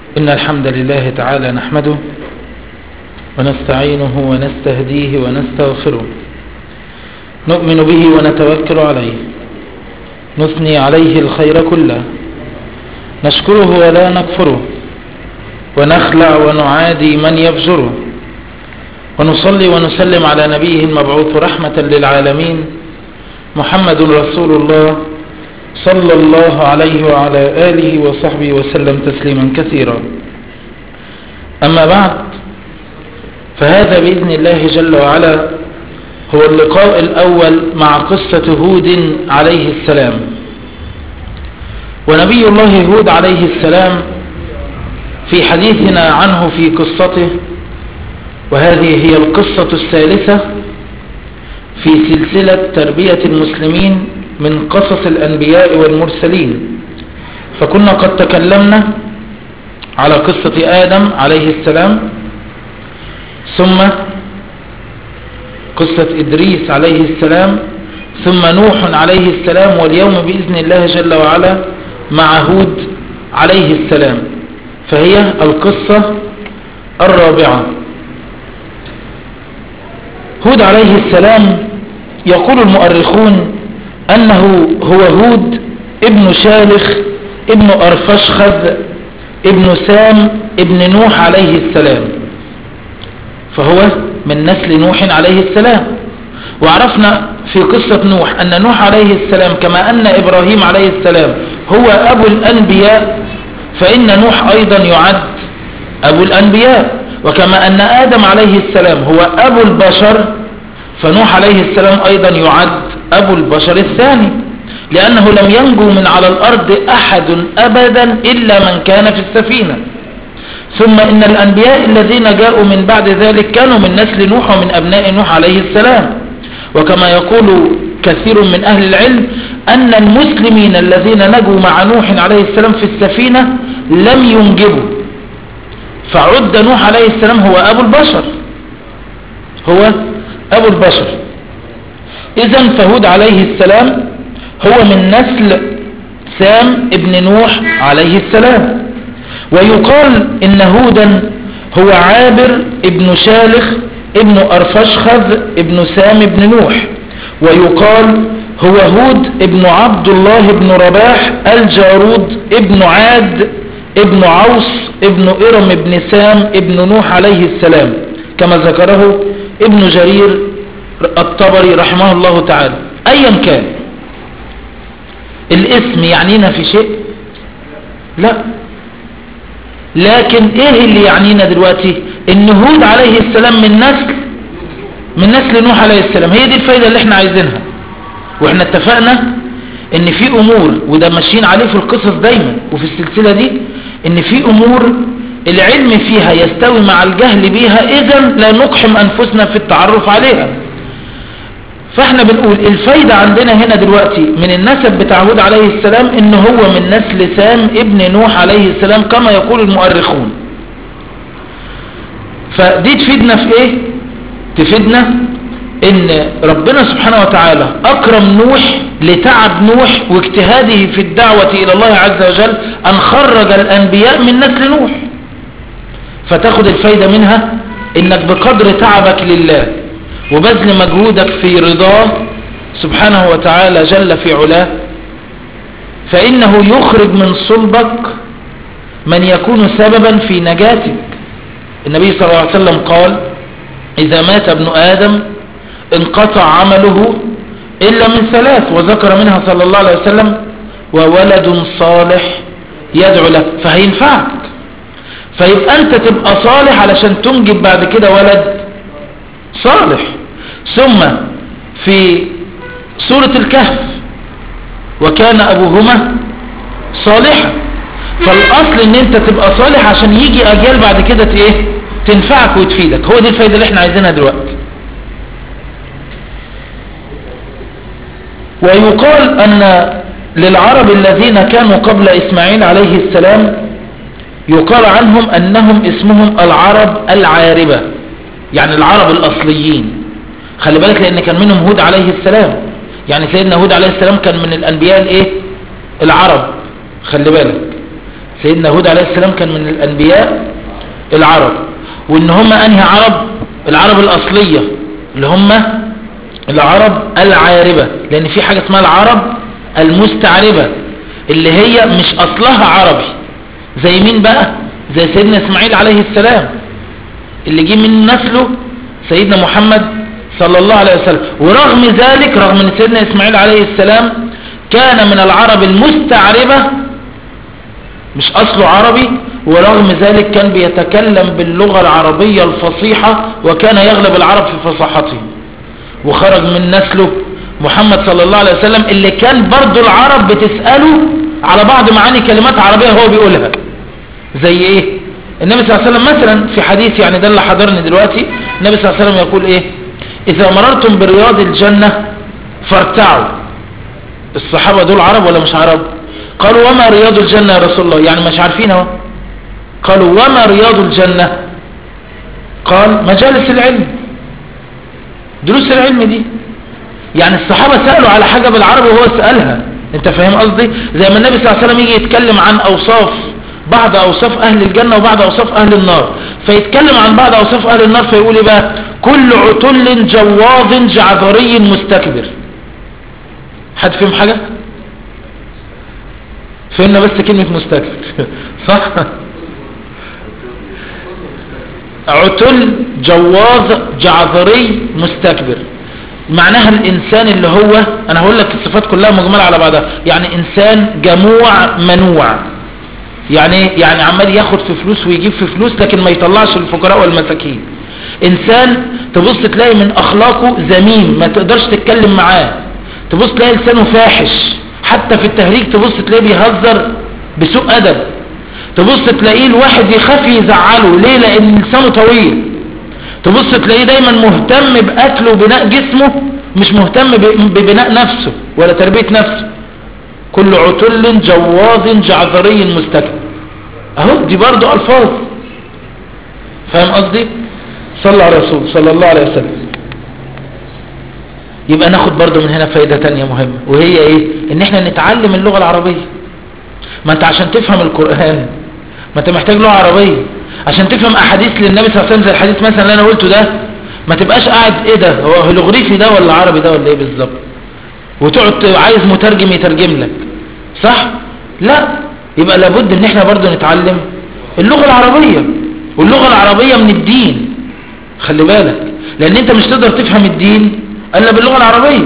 إن الحمد لله تعالى نحمده ونستعينه ونستهديه ونستغفره نؤمن به ونتوكل عليه نثني عليه الخير كله نشكره ولا نكفره ونخلع ونعادي من يفجره ونصلي ونسلم على نبيه المبعوث رحمة للعالمين محمد رسول الله صلى الله عليه وعلى آله وصحبه وسلم تسليما كثيرا أما بعد فهذا بإذن الله جل وعلا هو اللقاء الأول مع قصة هود عليه السلام ونبي الله هود عليه السلام في حديثنا عنه في قصته وهذه هي القصة الثالثة في سلسلة تربية المسلمين من قصص الأنبياء والمرسلين فكنا قد تكلمنا على قصة آدم عليه السلام ثم قصة إدريس عليه السلام ثم نوح عليه السلام واليوم بإذن الله جل وعلا مع هود عليه السلام فهي القصة الرابعة هود عليه السلام يقول المؤرخون أنه هو هود ابن شالخ ابن أرفشخذ ابن سام ابن نوح عليه السلام فهو من نسل نوح عليه السلام وعرفنا في قصة نوح أن نوح عليه السلام كما أن إبراهيم عليه السلام هو أبو الأنبياء فإن نوح أيضا يعد أبو الأنبياء وكما أن آدم عليه السلام هو أبو البشر فنوح عليه السلام أيضا يعد أبو البشر الثاني لأنه لم ينجو من على الأرض أحد أبدا إلا من كان في السفينة ثم إن الأنبياء الذين جاءوا من بعد ذلك كانوا من نسل نوح ومن أبناء نوح عليه السلام وكما يقول كثير من أهل العلم أن المسلمين الذين نجوا مع نوح عليه السلام في السفينة لم ينجبوا فعد نوح عليه السلام هو أبو البشر هو أبو البشر إذا فهود عليه السلام هو من نسل سام ابن نوح عليه السلام ويقال إن هودا هو عابر ابن شالخ ابن أرفشخذ ابن سام ابن نوح ويقال هو هود ابن عبد الله ابن رباح الجارود ابن عاد ابن عوص ابن إرم ابن سام ابن نوح عليه السلام كما ذكره ابن جرير الطبري رحمه الله تعالى ايا كان الاسم يعنينا في شيء لا لكن ايه اللي يعنينا دلوقتي ان هود عليه السلام من نسل من نسل نوح عليه السلام هي دي الفايدة اللي احنا عايزينها واحنا اتفقنا ان في امور وده ماشيين عليه في القصص دايما وفي السلسلة دي ان في امور العلم فيها يستوي مع الجهل بيها اذا لا نقحم انفسنا في التعرف عليها فاحنا بنقول الفايدة عندنا هنا دلوقتي من النسب بتاع هود عليه السلام ان هو من نسل سام ابن نوح عليه السلام كما يقول المؤرخون فدي تفيدنا في ايه تفيدنا ان ربنا سبحانه وتعالى اكرم نوح لتعب نوح واجتهاده في الدعوة الى الله عز وجل ان خرج الانبياء من نسل نوح فتاخد الفايدة منها انك بقدر تعبك لله وبذل مجهودك في رضاه سبحانه وتعالى جل في علاه فإنه يخرج من صلبك من يكون سببا في نجاتك النبي صلى الله عليه وسلم قال إذا مات ابن آدم انقطع عمله إلا من ثلاث وذكر منها صلى الله عليه وسلم وولد صالح يدعو له فهينفعك فيبقى أنت تبقى صالح علشان تنجب بعد كده ولد صالح ثم في سورة الكهف وكان أبوهما صالحا فالأصل ان انت تبقى صالح عشان يجي أجيال بعد كده ايه تنفعك وتفيدك هو دي الفايدة اللي احنا عايزينها دلوقتي ويقال أن للعرب الذين كانوا قبل إسماعيل عليه السلام يقال عنهم أنهم اسمهم العرب العاربة يعني العرب الأصليين خلي بالك لأن كان منهم هود عليه السلام يعني سيدنا هود عليه السلام كان من الأنبياء الايه العرب خلي بالك سيدنا هود عليه السلام كان من الأنبياء العرب وإن هم أنهي عرب العرب الأصلية اللي هم العرب العاربة لأن في حاجة اسمها العرب المستعربة اللي هي مش أصلها عربي زي مين بقى زي سيدنا إسماعيل عليه السلام اللي جه من نسله سيدنا محمد صلى الله عليه وسلم ورغم ذلك رغم ان سيدنا إسماعيل عليه السلام كان من العرب المستعربة مش أصله عربي ورغم ذلك كان بيتكلم باللغة العربية الفصيحة وكان يغلب العرب في فصاحتهم وخرج من نسله محمد صلى الله عليه وسلم اللي كان برضو العرب بتسأله على بعض معاني كلمات عربية هو بيقولها زي ايه النبي صلى الله عليه وسلم مثلا في حديث يعني ده اللي حضرني دلوقتي النبي صلى الله عليه وسلم يقول ايه اذا مررتم برياض الجنة فارتعوا الصحابة دول عرب ولا مش عرب قالوا وما رياض الجنة يا رسول الله يعني مش عارفين اهو قالوا وما رياض الجنة قال مجالس العلم دروس العلم دي يعني الصحابة سألوا على حاجة بالعربي وهو سألها انت فاهم قصدي زي ما النبي صلى الله عليه وسلم يجي يتكلم عن اوصاف بعض اوصاف اهل الجنة وبعض اوصاف اهل النار فيتكلم عن بعض اوصاف اهل النار فيقول ايه بقى كل عتل جواظ جعذري مستكبر حد فهم حاجة فهمنا بس كلمة مستكبر صح عتل جواظ جعذري مستكبر معناها الإنسان اللي هو أنا هقول لك الصفات كلها مجملة على بعضها يعني إنسان جموع منوع يعني إيه؟ يعني عمال ياخد في فلوس ويجيب في فلوس لكن ما يطلعش الفقراء والمساكين إنسان تبص تلاقي من أخلاقه ذميم ما تقدرش تتكلم معاه تبص تلاقي لسانه فاحش حتى في التهريج تبص تلاقيه بيهزر بسوء أدب تبص تلاقيه الواحد يخاف يزعله ليه لأن لسانه طويل تبص تلاقيه دايما مهتم بأكل وبناء جسمه مش مهتم ببناء نفسه ولا تربية نفسه كل عتل جواظ جعذري مستكبر اهو دي برضو الفاظ فاهم قصدي صلى على الرسول صلى الله عليه وسلم يبقى ناخد برضو من هنا فايدة تانية مهمة وهي ايه ان احنا نتعلم اللغة العربية ما انت عشان تفهم القرآن ما انت محتاج لغة عربية عشان تفهم احاديث للنبي صلى الله عليه وسلم زي الحديث مثلا اللي انا قلته ده ما تبقاش قاعد ايه ده هو هيلوغريفي ده ولا عربي ده ولا ايه بالظبط وتقعد عايز مترجم يترجم لك صح لا يبقى لابد ان احنا برضو نتعلم اللغة العربية واللغة العربية من الدين خلي بالك لان انت مش تقدر تفهم الدين الا باللغة العربية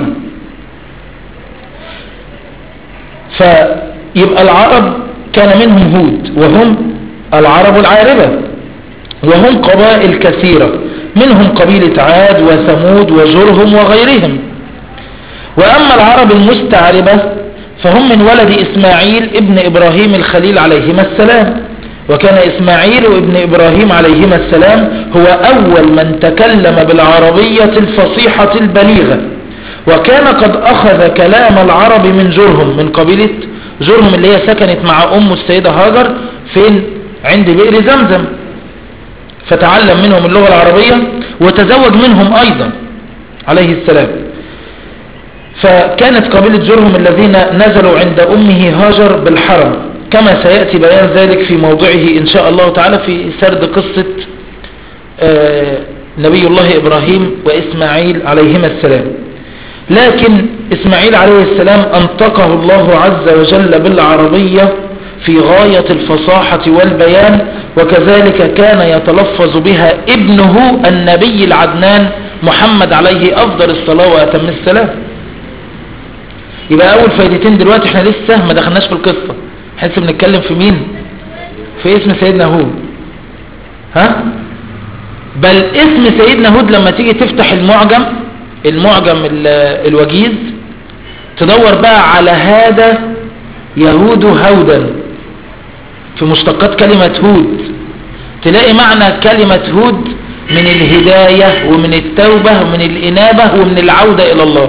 فيبقى العرب كان منهم هود وهم العرب العاربة وهم قبائل كثيرة منهم قبيلة عاد وثمود وجرهم وغيرهم وأما العرب المستعربة فهم من ولد إسماعيل ابن إبراهيم الخليل عليهما السلام وكان إسماعيل ابن إبراهيم عليهما السلام هو أول من تكلم بالعربية الفصيحة البليغة وكان قد أخذ كلام العرب من جرهم من قبيلة جرهم اللي هي سكنت مع أم السيدة هاجر فين عند بئر زمزم فتعلم منهم اللغة العربية وتزوج منهم أيضا عليه السلام فكانت قبيلة جرهم الذين نزلوا عند أمه هاجر بالحرم كما سيأتي بيان ذلك في موضعه إن شاء الله تعالى في سرد قصة نبي الله إبراهيم وإسماعيل عليهما السلام لكن إسماعيل عليه السلام أنطقه الله عز وجل بالعربية في غاية الفصاحة والبيان وكذلك كان يتلفظ بها ابنه النبي العدنان محمد عليه أفضل الصلاة وأتم السلام يبقى أول فايدتين دلوقتي احنا لسه ما دخلناش في القصة احنا لسه بنتكلم في مين في اسم سيدنا هود ها بل اسم سيدنا هود لما تيجي تفتح المعجم المعجم الوجيز تدور بقى على هذا يهود هودا في مشتقات كلمة هود تلاقي معنى كلمة هود من الهداية ومن التوبة ومن الإنابة ومن العودة إلى الله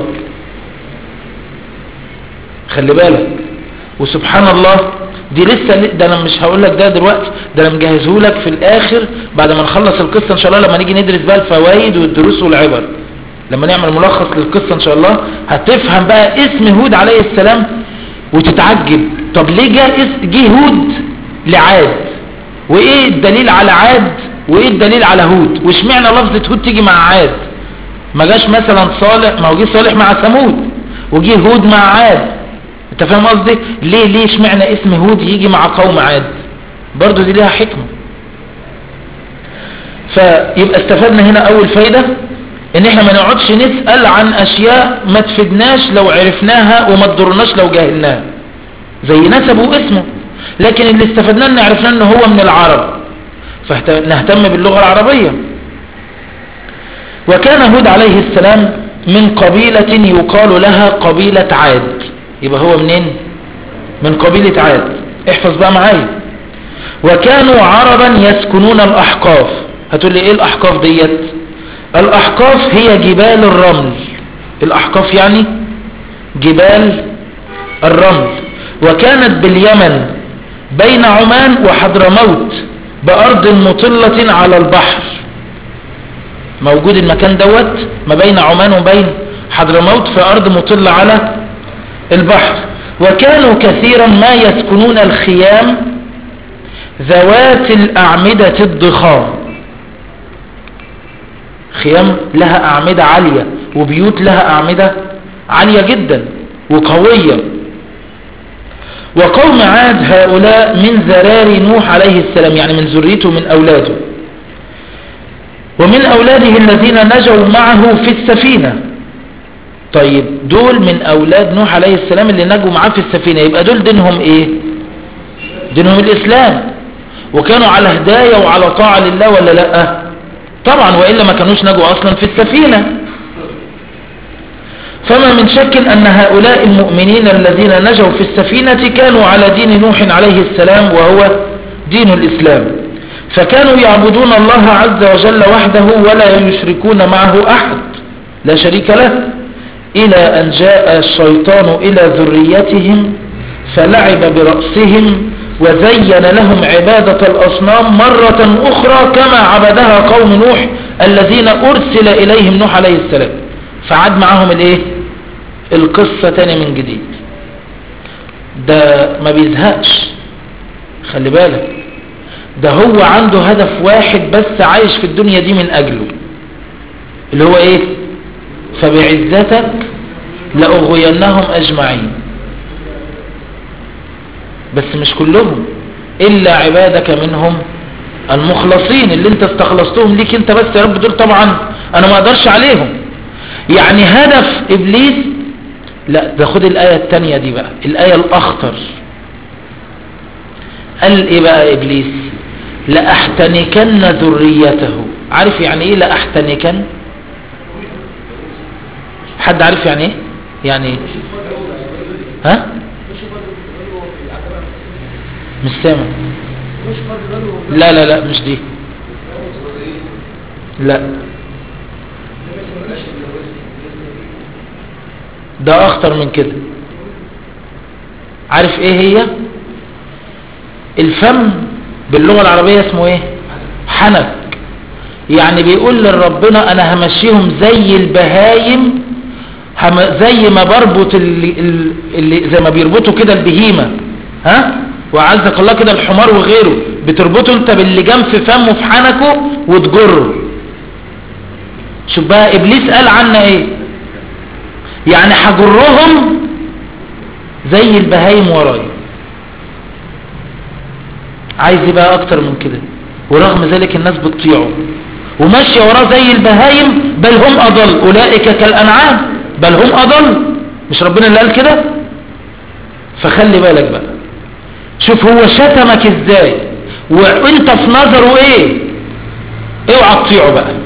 خلي بالك وسبحان الله دي لسه ده انا مش هقول لك ده دلوقتي ده انا مجهزه لك في الاخر بعد ما نخلص القصه ان شاء الله لما نيجي ندرس بقى الفوائد والدروس والعبر لما نعمل ملخص للقصه ان شاء الله هتفهم بقى اسم هود عليه السلام وتتعجب طب ليه جه جه هود لعاد وايه الدليل على عاد وايه الدليل على هود واشمعنى لفظة هود تيجي مع عاد ما جاش مثلا صالح ما هو جه صالح مع ثمود وجه هود مع عاد انت فاهم قصدي ليه ليه اشمعنى اسم هود يجي مع قوم عاد برضو دي ليها حكمة فيبقى استفدنا هنا اول فايدة ان احنا ما نقعدش نسأل عن اشياء ما تفيدناش لو عرفناها وما تضرناش لو جاهلناها زي نسبه اسمه لكن اللي استفدناه ان عرفنا ان هو من العرب فنهتم باللغة العربية وكان هود عليه السلام من قبيلة يقال لها قبيلة عاد يبقى هو منين من قبيلة عاد احفظ بقى معايا وكانوا عربا يسكنون الأحقاف هتقول لي ايه الأحقاف ديت الأحقاف هي جبال الرمل الأحقاف يعني جبال الرمل وكانت باليمن بين عمان وحضرموت بأرض مطلة على البحر موجود المكان دوت ما بين عمان وبين حضرموت في أرض مطلة على البحر وكانوا كثيرا ما يسكنون الخيام ذوات الأعمدة الضخام خيام لها أعمدة عالية وبيوت لها أعمدة عالية جدا وقوية وقوم عاد هؤلاء من ذرار نوح عليه السلام يعني من ذريته من أولاده ومن أولاده الذين نجوا معه في السفينة طيب دول من أولاد نوح عليه السلام اللي نجوا معاه في السفينة يبقى دول دينهم إيه دينهم الإسلام وكانوا على هداية وعلى طاعة لله ولا لا طبعا وإلا ما كانوش نجوا أصلا في السفينة فما من شك أن هؤلاء المؤمنين الذين نجوا في السفينة كانوا على دين نوح عليه السلام وهو دين الإسلام فكانوا يعبدون الله عز وجل وحده ولا يشركون معه أحد لا شريك له إلى أن جاء الشيطان إلى ذريتهم فلعب برأسهم وزين لهم عبادة الأصنام مرة أخرى كما عبدها قوم نوح الذين أرسل إليهم نوح عليه السلام فعاد معهم الايه القصة تاني من جديد ده ما بيزهقش خلي بالك ده هو عنده هدف واحد بس عايش في الدنيا دي من أجله اللي هو ايه فبعزتك لأغوينهم أجمعين بس مش كلهم إلا عبادك منهم المخلصين اللي انت استخلصتهم ليك انت بس يا رب دول طبعا انا ما اقدرش عليهم يعني هدف ابليس لا ده خد الآية التانية دي بقى الآية الأخطر قال ايه بقى ابليس لأحتنكن ذريته عارف يعني ايه لأحتنكن حد عارف يعني ايه يعني ايه ها مش سامع لا لا لا مش دي لا ده اخطر من كده عارف ايه هي الفم باللغة العربية اسمه ايه حنك يعني بيقول لربنا انا همشيهم زي البهايم هم زي ما بربط اللي, اللي زي ما بيربطوا كده البهيمة ها وعزك الله كده الحمار وغيره بتربطه انت باللجام في فمه في حنكه وتجره شوف بقى ابليس قال عنا ايه يعني هجرهم زي البهايم ورايا عايز ايه بقى اكتر من كده ورغم ذلك الناس بتطيعه وماشية وراه زي البهايم بل هم اضل اولئك كالانعام بل هم اضل مش ربنا اللي قال كده فخلي بالك بقى شوف هو شتمك ازاي وانت في نظره ايه اوعى تطيعه بقى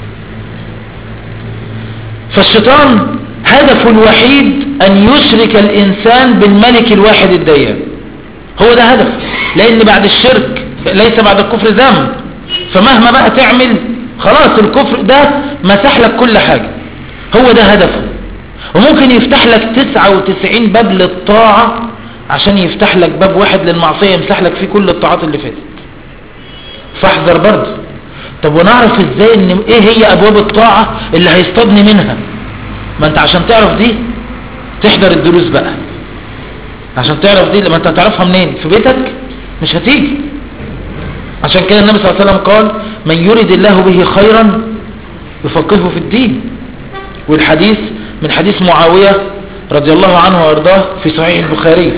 فالشيطان هدفه الوحيد ان يشرك الانسان بالملك الواحد الديان هو ده هدفه لان بعد الشرك ليس بعد الكفر ذنب فمهما بقى تعمل خلاص الكفر ده مسح لك كل حاجة هو ده هدفه وممكن يفتح لك 99 باب للطاعة عشان يفتح لك باب واحد للمعصية يمسح لك فيه كل الطاعات اللي فاتت فاحذر برضه طب ونعرف ازاي ان ايه هي ابواب الطاعة اللي هيصطادني منها ما انت عشان تعرف دي تحضر الدروس بقى عشان تعرف دي لما انت هتعرفها منين في بيتك مش هتيجي عشان كده النبي صلى الله عليه وسلم قال من يريد الله به خيرا يفقهه في الدين والحديث من حديث معاوية رضي الله عنه وارضاه في صحيح البخاري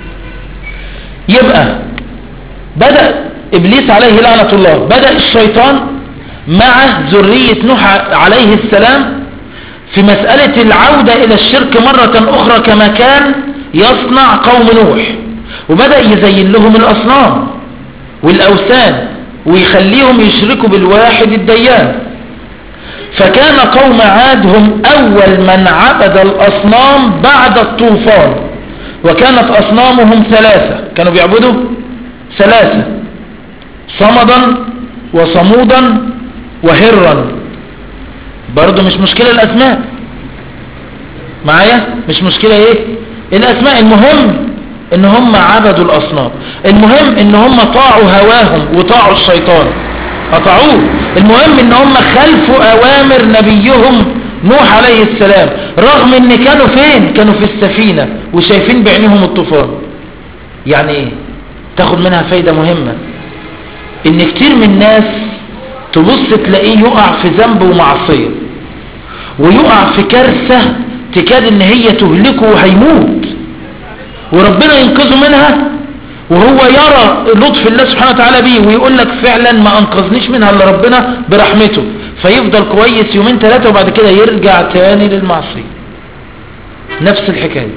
يبقى بدأ إبليس عليه لعنة الله بدأ الشيطان مع ذرية نوح عليه السلام في مسألة العودة إلى الشرك مرة أخرى كما كان يصنع قوم نوح وبدأ يزين لهم الأصنام والأوثان ويخليهم يشركوا بالواحد الديان فكان قوم عاد هم أول من عبد الأصنام بعد الطوفان وكانت أصنامهم ثلاثة كانوا بيعبدوا ثلاثة صمدا وصمودا وهرا برضو مش مشكلة الأسماء معايا مش مشكلة ايه الأسماء المهم ان هم عبدوا الأصنام المهم ان هم طاعوا هواهم وطاعوا الشيطان أطاعوه المهم ان هم خلفوا أوامر نبيهم نوح عليه السلام رغم ان كانوا فين كانوا في السفينة وشايفين بعينهم الطوفان يعني ايه تاخد منها فايدة مهمة ان كتير من الناس تبص تلاقيه يقع في ذنب ومعصية ويقع في كارثة تكاد ان هي تهلكه وهيموت وربنا ينقذه منها وهو يرى لطف الله سبحانه وتعالى بيه ويقول لك فعلا ما انقذنيش منها الا ربنا برحمته فيفضل كويس يومين ثلاثة وبعد كده يرجع تاني للمعصية نفس الحكاية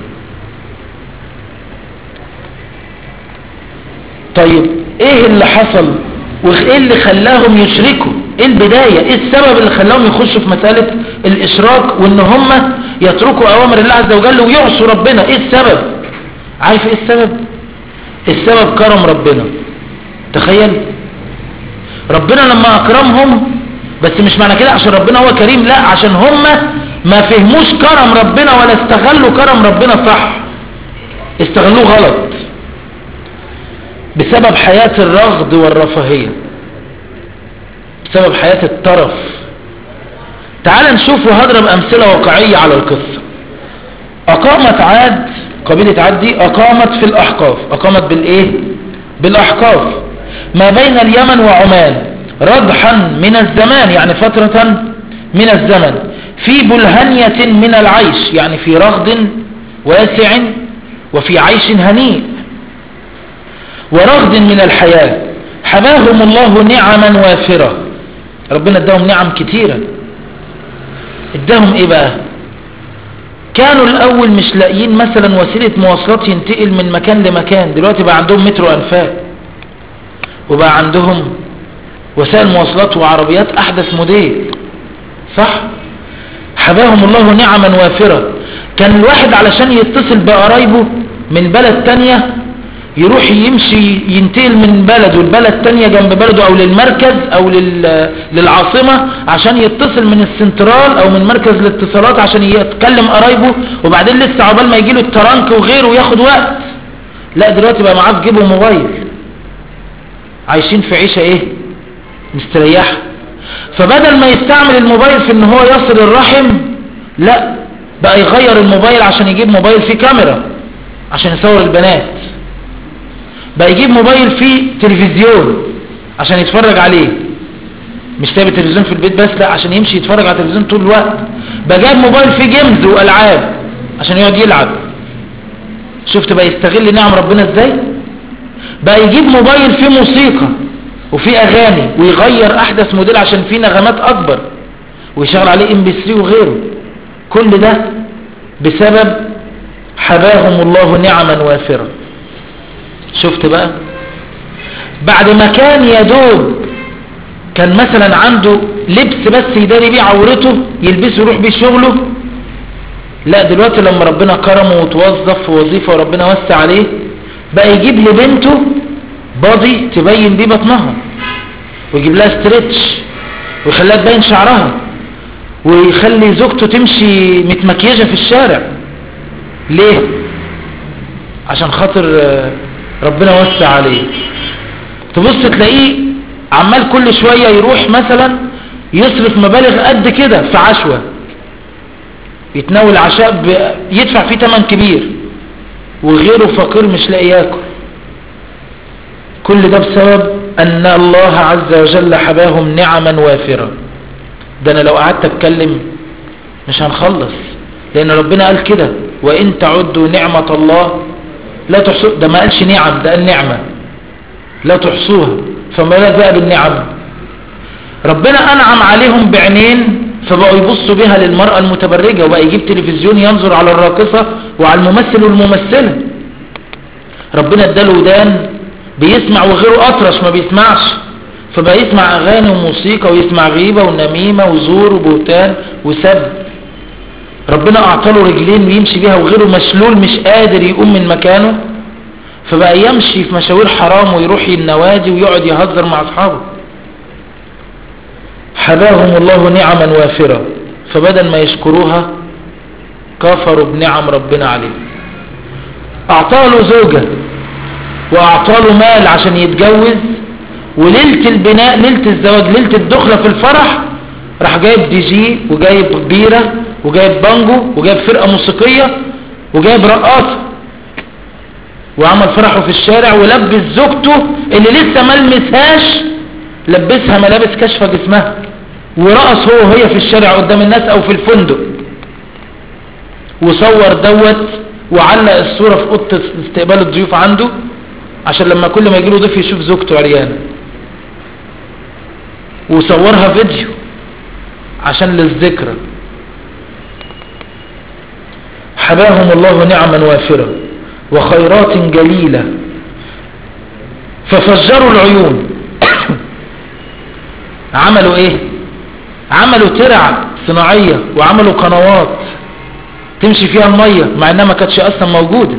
طيب ايه اللي حصل وايه اللي خلاهم يشركوا ايه البداية ايه السبب اللي خلاهم يخشوا في مسألة الاشراك وان هم يتركوا اوامر الله عز وجل ويعصوا ربنا ايه السبب عارف ايه السبب السبب كرم ربنا تخيل ربنا لما اكرمهم بس مش معنى كده عشان ربنا هو كريم لا عشان هم ما فهموش كرم ربنا ولا استغلوا كرم ربنا صح استغلوه غلط بسبب حياة الرغد والرفاهية بسبب حياة الترف تعال نشوف وهضرب أمثلة واقعية على القصة أقامت عاد قبيلة عاد دي أقامت في الأحقاف أقامت بالإيه بالأحقاف ما بين اليمن وعمان ردحا من الزمان يعني فترة من الزمن في بلهنية من العيش يعني في رغد واسع وفي عيش هنيء ورغد من الحياة حماهم الله نعما وافرة ربنا اداهم نعم كتيرة اداهم ايه بقى كانوا الاول مش لاقيين مثلا وسيلة مواصلات ينتقل من مكان لمكان دلوقتي بقى عندهم مترو انفاق وبقى عندهم وسائل مواصلات وعربيات احدث موديل صح حباهم الله نعما وافرة كان الواحد علشان يتصل بقرايبه من بلد تانية يروح يمشي ينتقل من بلده لبلد تانية جنب بلده او للمركز او لل... للعاصمة عشان يتصل من السنترال او من مركز الاتصالات عشان يتكلم قرايبه وبعدين لسه عقبال ما يجيله الترانك وغيره وياخد وقت لا دلوقتي بقى معاه في جيبه موبايل عايشين في عيشة ايه مستريحة فبدل ما يستعمل الموبايل في ان هو يصل الرحم لا بقى يغير الموبايل عشان يجيب موبايل فيه كاميرا عشان يصور البنات بقى يجيب موبايل فيه تلفزيون عشان يتفرج عليه مش سايب التلفزيون في البيت بس لا عشان يمشي يتفرج على التلفزيون طول الوقت بقى جايب موبايل فيه جيمز والعاب عشان يقعد يلعب شفت بقى يستغل نعم ربنا ازاي بقى يجيب موبايل فيه موسيقى وفيه اغاني ويغير احدث موديل عشان فيه نغمات اكبر ويشغل عليه ام بي 3 وغيره كل ده بسبب حباهم الله نعما وافرة شفت بقى بعد ما كان يدوب كان مثلا عنده لبس بس يداري بيه عورته يلبسه يروح بيه شغله لا دلوقتي لما ربنا كرمه وتوظف في وظيفة وربنا وسع عليه بقى يجيب لبنته بادي تبين بيه بطنها ويجيب لها ستريتش ويخليها تبين شعرها ويخلي زوجته تمشي متمكيجة في الشارع ليه عشان خاطر ربنا وسع عليه تبص تلاقيه عمال كل شوية يروح مثلا يصرف مبالغ قد كده في عشوة يتناول عشاء ب... يدفع فيه تمن كبير وغيره فقير مش لاقي ياكل كل ده بسبب أن الله عز وجل حباهم نعما وافرة ده أنا لو قعدت أتكلم مش هنخلص لأن ربنا قال كده وإن تعدوا نعمة الله لا تحصوا ده ما قالش نعم ده قال نعمة لا تحصوها فما لا بقى بالنعم ربنا أنعم عليهم بعينين فبقوا يبصوا بها للمرأة المتبرجة وبقى يجيب تلفزيون ينظر على الراقصة وعلى الممثل والممثلة ربنا اداله ودان بيسمع وغيره أطرش ما بيسمعش فبقى يسمع أغاني وموسيقى ويسمع غيبة ونميمة وزور وبهتان وسب ربنا أعطاله رجلين ويمشي بيها وغيره مشلول مش قادر يقوم من مكانه فبقى يمشي في مشاوير حرام ويروح النوادي ويقعد يهزر مع أصحابه حباهم الله نعما وافرة فبدل ما يشكروها كفروا بنعم ربنا عليه أعطاله زوجة وأعطاله مال عشان يتجوز وليلة البناء ليلة الزواج ليلة الدخلة في الفرح راح جايب دي جي وجايب بيرة وجايب بانجو وجايب فرقة موسيقية وجايب رقاصة وعمل فرحه في الشارع ولبس زوجته اللي لسه ما لمسهاش لبسها ملابس كشفة جسمها ورقص هو وهي في الشارع قدام الناس او في الفندق وصور دوت وعلق الصورة في اوضه استقبال الضيوف عنده عشان لما كل ما يجيله ضيف يشوف زوجته عريانة وصورها فيديو عشان للذكرى حباهم الله نعما وافرة وخيرات جليلة ففجروا العيون عملوا ايه عملوا ترع صناعية وعملوا قنوات تمشي فيها المية مع انها ما كانتش اصلا موجودة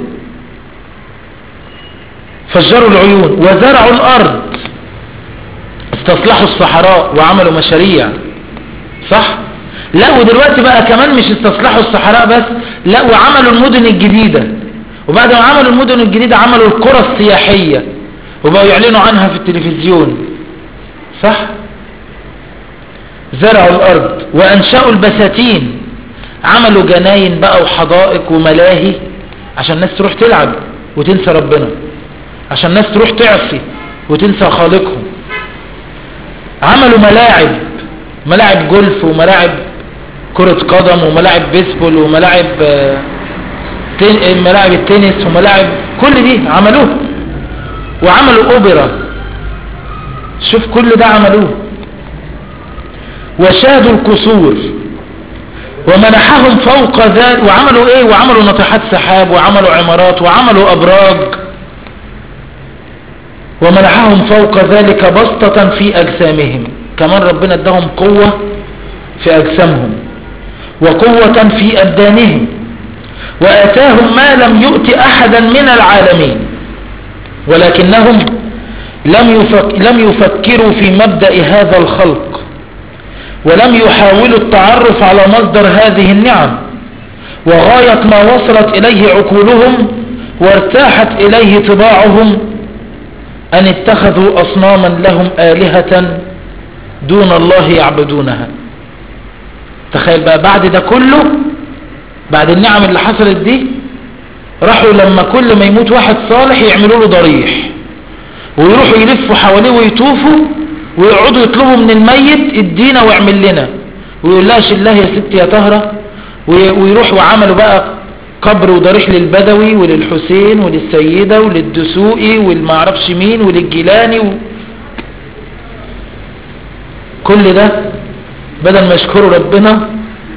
فجروا العيون وزرعوا الارض استصلحوا الصحراء وعملوا مشاريع صح لا ودلوقتي بقى كمان مش استصلحوا الصحراء بس لا وعملوا المدن الجديدة وبعد ما عملوا المدن الجديدة عملوا القرى السياحية وبقوا يعلنوا عنها في التلفزيون صح زرعوا الارض وانشأوا البساتين عملوا جناين بقى وحدائق وملاهي عشان الناس تروح تلعب وتنسى ربنا عشان الناس تروح تعصي وتنسى خالقهم عملوا ملاعب ملاعب جولف وملاعب كرة قدم وملاعب بيسبول وملاعب تن... ملاعب التنس وملاعب كل دي عملوه وعملوا اوبرا شوف كل ده عملوه وشادوا القصور ومنحهم فوق ذلك وعملوا ايه وعملوا ناطحات سحاب وعملوا عمارات وعملوا ابراج ومنحهم فوق ذلك بسطة في اجسامهم كمان ربنا اداهم قوة في اجسامهم وقوة في ابدانهم واتاهم ما لم يؤت احدا من العالمين ولكنهم لم, يفك لم يفكروا في مبدأ هذا الخلق ولم يحاولوا التعرف على مصدر هذه النعم وغاية ما وصلت إليه عقولهم وارتاحت إليه طباعهم أن اتخذوا أصناما لهم آلهة دون الله يعبدونها تخيل بقى بعد ده كله بعد النعم اللي حصلت دي راحوا لما كل ما يموت واحد صالح يعملوا له ضريح ويروحوا يلفوا حواليه ويطوفوا ويقعدوا يطلبوا من الميت ادينا واعمل لنا ويقول لها شلاه يا ست يا طهرة ويروح وعملوا بقى قبر وضريح للبدوي وللحسين وللسيدة وللدسوقي والمعرفش مين وللجيلاني و... كل ده بدل ما يشكروا ربنا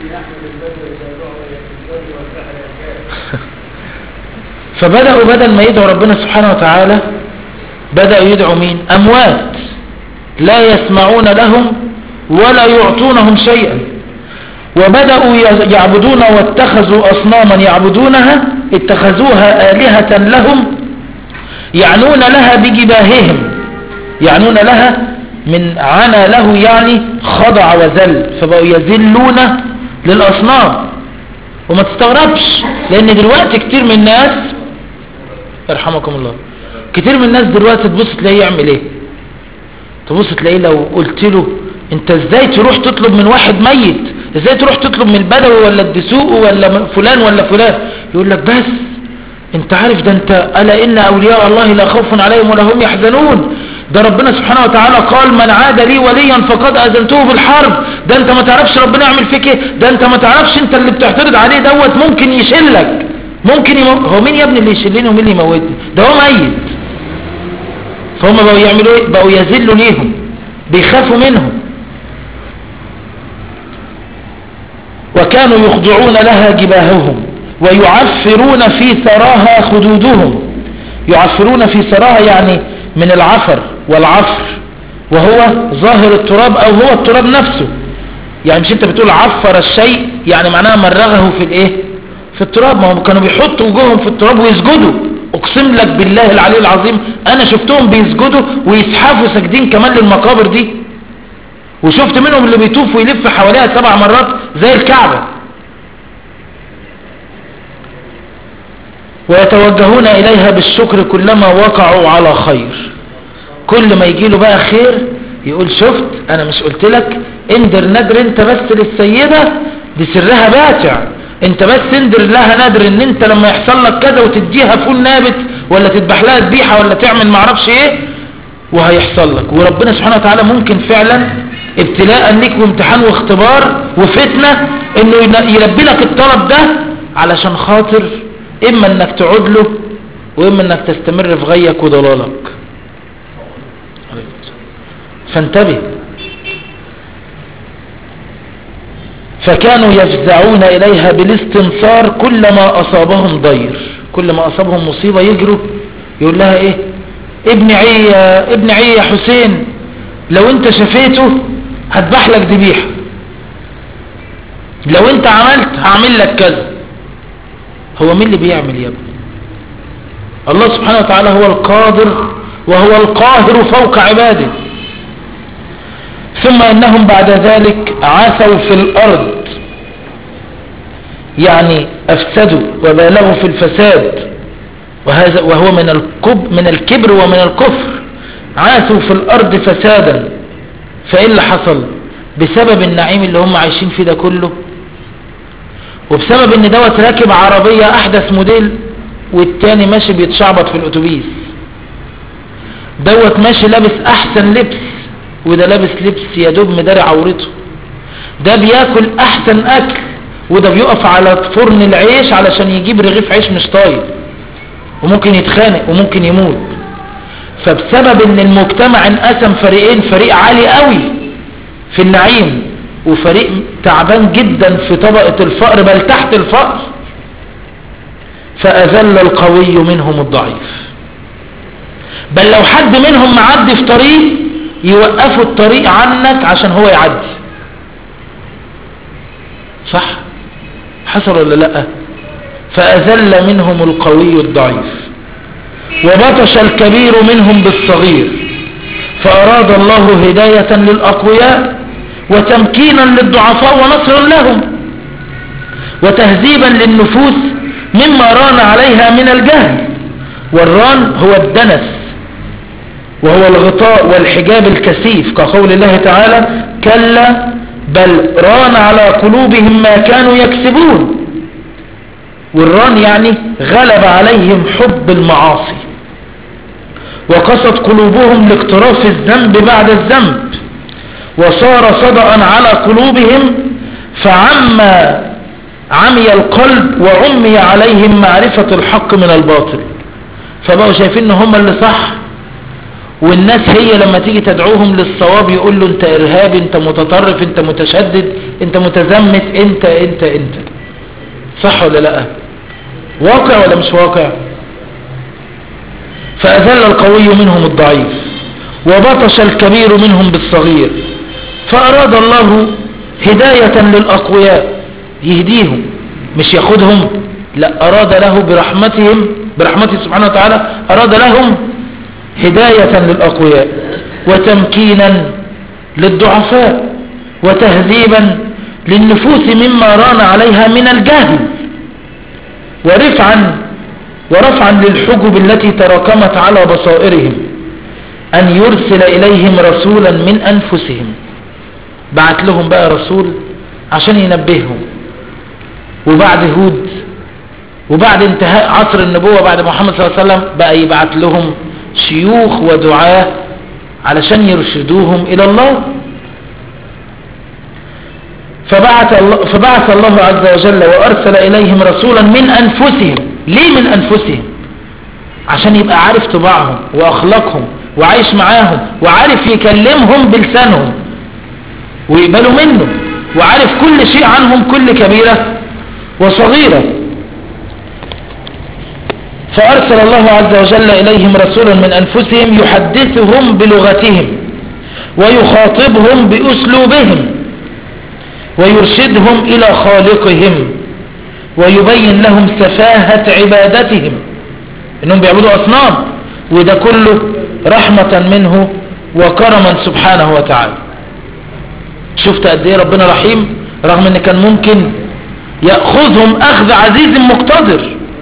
فبدأوا بدل ما يدعوا ربنا سبحانه وتعالى بدأوا يدعوا مين أموات لا يسمعون لهم ولا يعطونهم شيئا وبدأوا يعبدون واتخذوا أصناما يعبدونها اتخذوها آلهة لهم يعنون لها بجباههم يعنون لها من عنا له يعني خضع وذل فبقوا يذلون للأصنام وما تستغربش لأن دلوقتي كتير من الناس ارحمكم الله كتير من الناس دلوقتي تبص تلاقيه يعمل ايه تبص تلاقيه لو قلت له انت ازاي تروح تطلب من واحد ميت ازاي تروح تطلب من البدوي ولا الدسوق ولا فلان ولا فلان يقول لك بس انت عارف ده انت ألا إن أولياء الله لا خوف عليهم ولا هم يحزنون ده ربنا سبحانه وتعالى قال من عاد لي وليا فقد أذنته بالحرب ده انت ما تعرفش ربنا يعمل فيك ايه ده انت ما تعرفش انت اللي بتعترض عليه دوت ممكن يشلك ممكن يمو... هو مين يا ابني اللي يشلني ومين اللي يموتني ده هو ميت فهم بقوا يعملوا ايه بقوا يذلوا ليهم بيخافوا منهم وكانوا يخضعون لها جباههم ويعفرون في ثراها خدودهم يعفرون في ثراها يعني من العفر والعفر وهو ظاهر التراب او هو التراب نفسه يعني مش انت بتقول عفر الشيء يعني معناها مرغه في الايه في التراب ما هم كانوا بيحطوا وجوههم في التراب ويسجدوا اقسم لك بالله العلي العظيم انا شفتهم بيسجدوا ويسحفوا ساجدين كمان للمقابر دي وشفت منهم اللي بيطوف ويلف حواليها سبع مرات زي الكعبة ويتوجهون إليها بالشكر كلما وقعوا على خير كل ما يجي له بقى خير يقول شفت أنا مش قلت لك اندر ندر انت بس للسيدة دي سرها باتع انت بس اندر لها ندر ان انت لما يحصل لك كذا وتديها فول نابت ولا تذبح لها ذبيحه ولا تعمل معرفش ايه وهيحصل لك وربنا سبحانه وتعالى ممكن فعلا ابتلاء ليك وامتحان واختبار وفتنة انه يلبي لك الطلب ده علشان خاطر اما انك تعود له واما انك تستمر في غيك وضلالك فانتبه فكانوا يفزعون إليها بالاستنصار كلما أصابهم ضير كلما أصابهم مصيبة يجروا يقول لها إيه ابن عي ابن عي يا حسين لو انت شفيته هذبح لك ذبيحه لو انت عملت هعمل لك كذا هو مين اللي بيعمل يا ابني الله سبحانه وتعالى هو القادر وهو القاهر فوق عباده ثم انهم بعد ذلك عثوا في الارض يعني افسدوا وبالغوا في الفساد وهذا وهو من الكب من الكبر ومن الكفر عاثوا في الارض فسادا فايه اللي حصل بسبب النعيم اللي هم عايشين فيه ده كله وبسبب ان دوت راكب عربية احدث موديل والتاني ماشي بيتشعبط في الاتوبيس دوت ماشي لابس احسن لبس وده لابس لبس يا دوب مداري عورته ده بياكل احسن اكل وده بيقف على فرن العيش علشان يجيب رغيف عيش مش طايب وممكن يتخانق وممكن يموت فبسبب ان المجتمع انقسم فريقين فريق عالي قوي في النعيم وفريق تعبان جدا في طبقة الفقر بل تحت الفقر فأذل القوي منهم الضعيف بل لو حد منهم معدي في طريق يوقفوا الطريق عنك عشان هو يعدي صح حصل ولا لا فأذل منهم القوي الضعيف وبطش الكبير منهم بالصغير فأراد الله هداية للأقوياء وتمكينا للضعفاء ونصرا لهم وتهذيبا للنفوس مما ران عليها من الجهل والران هو الدنس وهو الغطاء والحجاب الكثيف كقول الله تعالى كلا بل ران على قلوبهم ما كانوا يكسبون والران يعني غلب عليهم حب المعاصي وقصد قلوبهم لاقتراف الذنب بعد الذنب وصار صدأ على قلوبهم فعم عمي القلب وعمي عليهم معرفة الحق من الباطل فبقوا شايفين ان هم اللي صح والناس هي لما تيجي تدعوهم للصواب يقول له انت ارهابي انت متطرف انت متشدد انت متزمت انت انت انت صح ولا لا واقع ولا مش واقع فأذل القوي منهم الضعيف وبطش الكبير منهم بالصغير فأراد الله هداية للأقوياء يهديهم مش ياخدهم لا أراد له برحمتهم برحمته سبحانه وتعالى أراد لهم هداية للأقوياء وتمكينا للضعفاء وتهذيبا للنفوس مما ران عليها من الجهل ورفعا ورفعا للحجب التي تراكمت على بصائرهم أن يرسل إليهم رسولا من أنفسهم بعت لهم بقى رسول عشان ينبههم وبعد هود وبعد انتهاء عصر النبوة بعد محمد صلى الله عليه وسلم بقى يبعت لهم شيوخ ودعاة علشان يرشدوهم إلى الله فبعث الله, فبعث الله عز وجل وأرسل إليهم رسولا من أنفسهم ليه من أنفسهم عشان يبقى عارف طباعهم وأخلاقهم وعايش معاهم وعارف يكلمهم بلسانهم ويقبلوا منه وعارف كل شيء عنهم كل كبيرة وصغيرة فأرسل الله عز وجل إليهم رسولا من أنفسهم يحدثهم بلغتهم ويخاطبهم بأسلوبهم ويرشدهم إلى خالقهم ويبين لهم سفاهة عبادتهم إنهم بيعبدوا أصنام وده كله رحمة منه وكرما سبحانه وتعالى شفت قد ايه ربنا رحيم رغم ان كان ممكن يأخذهم أخذ عزيز مقتدر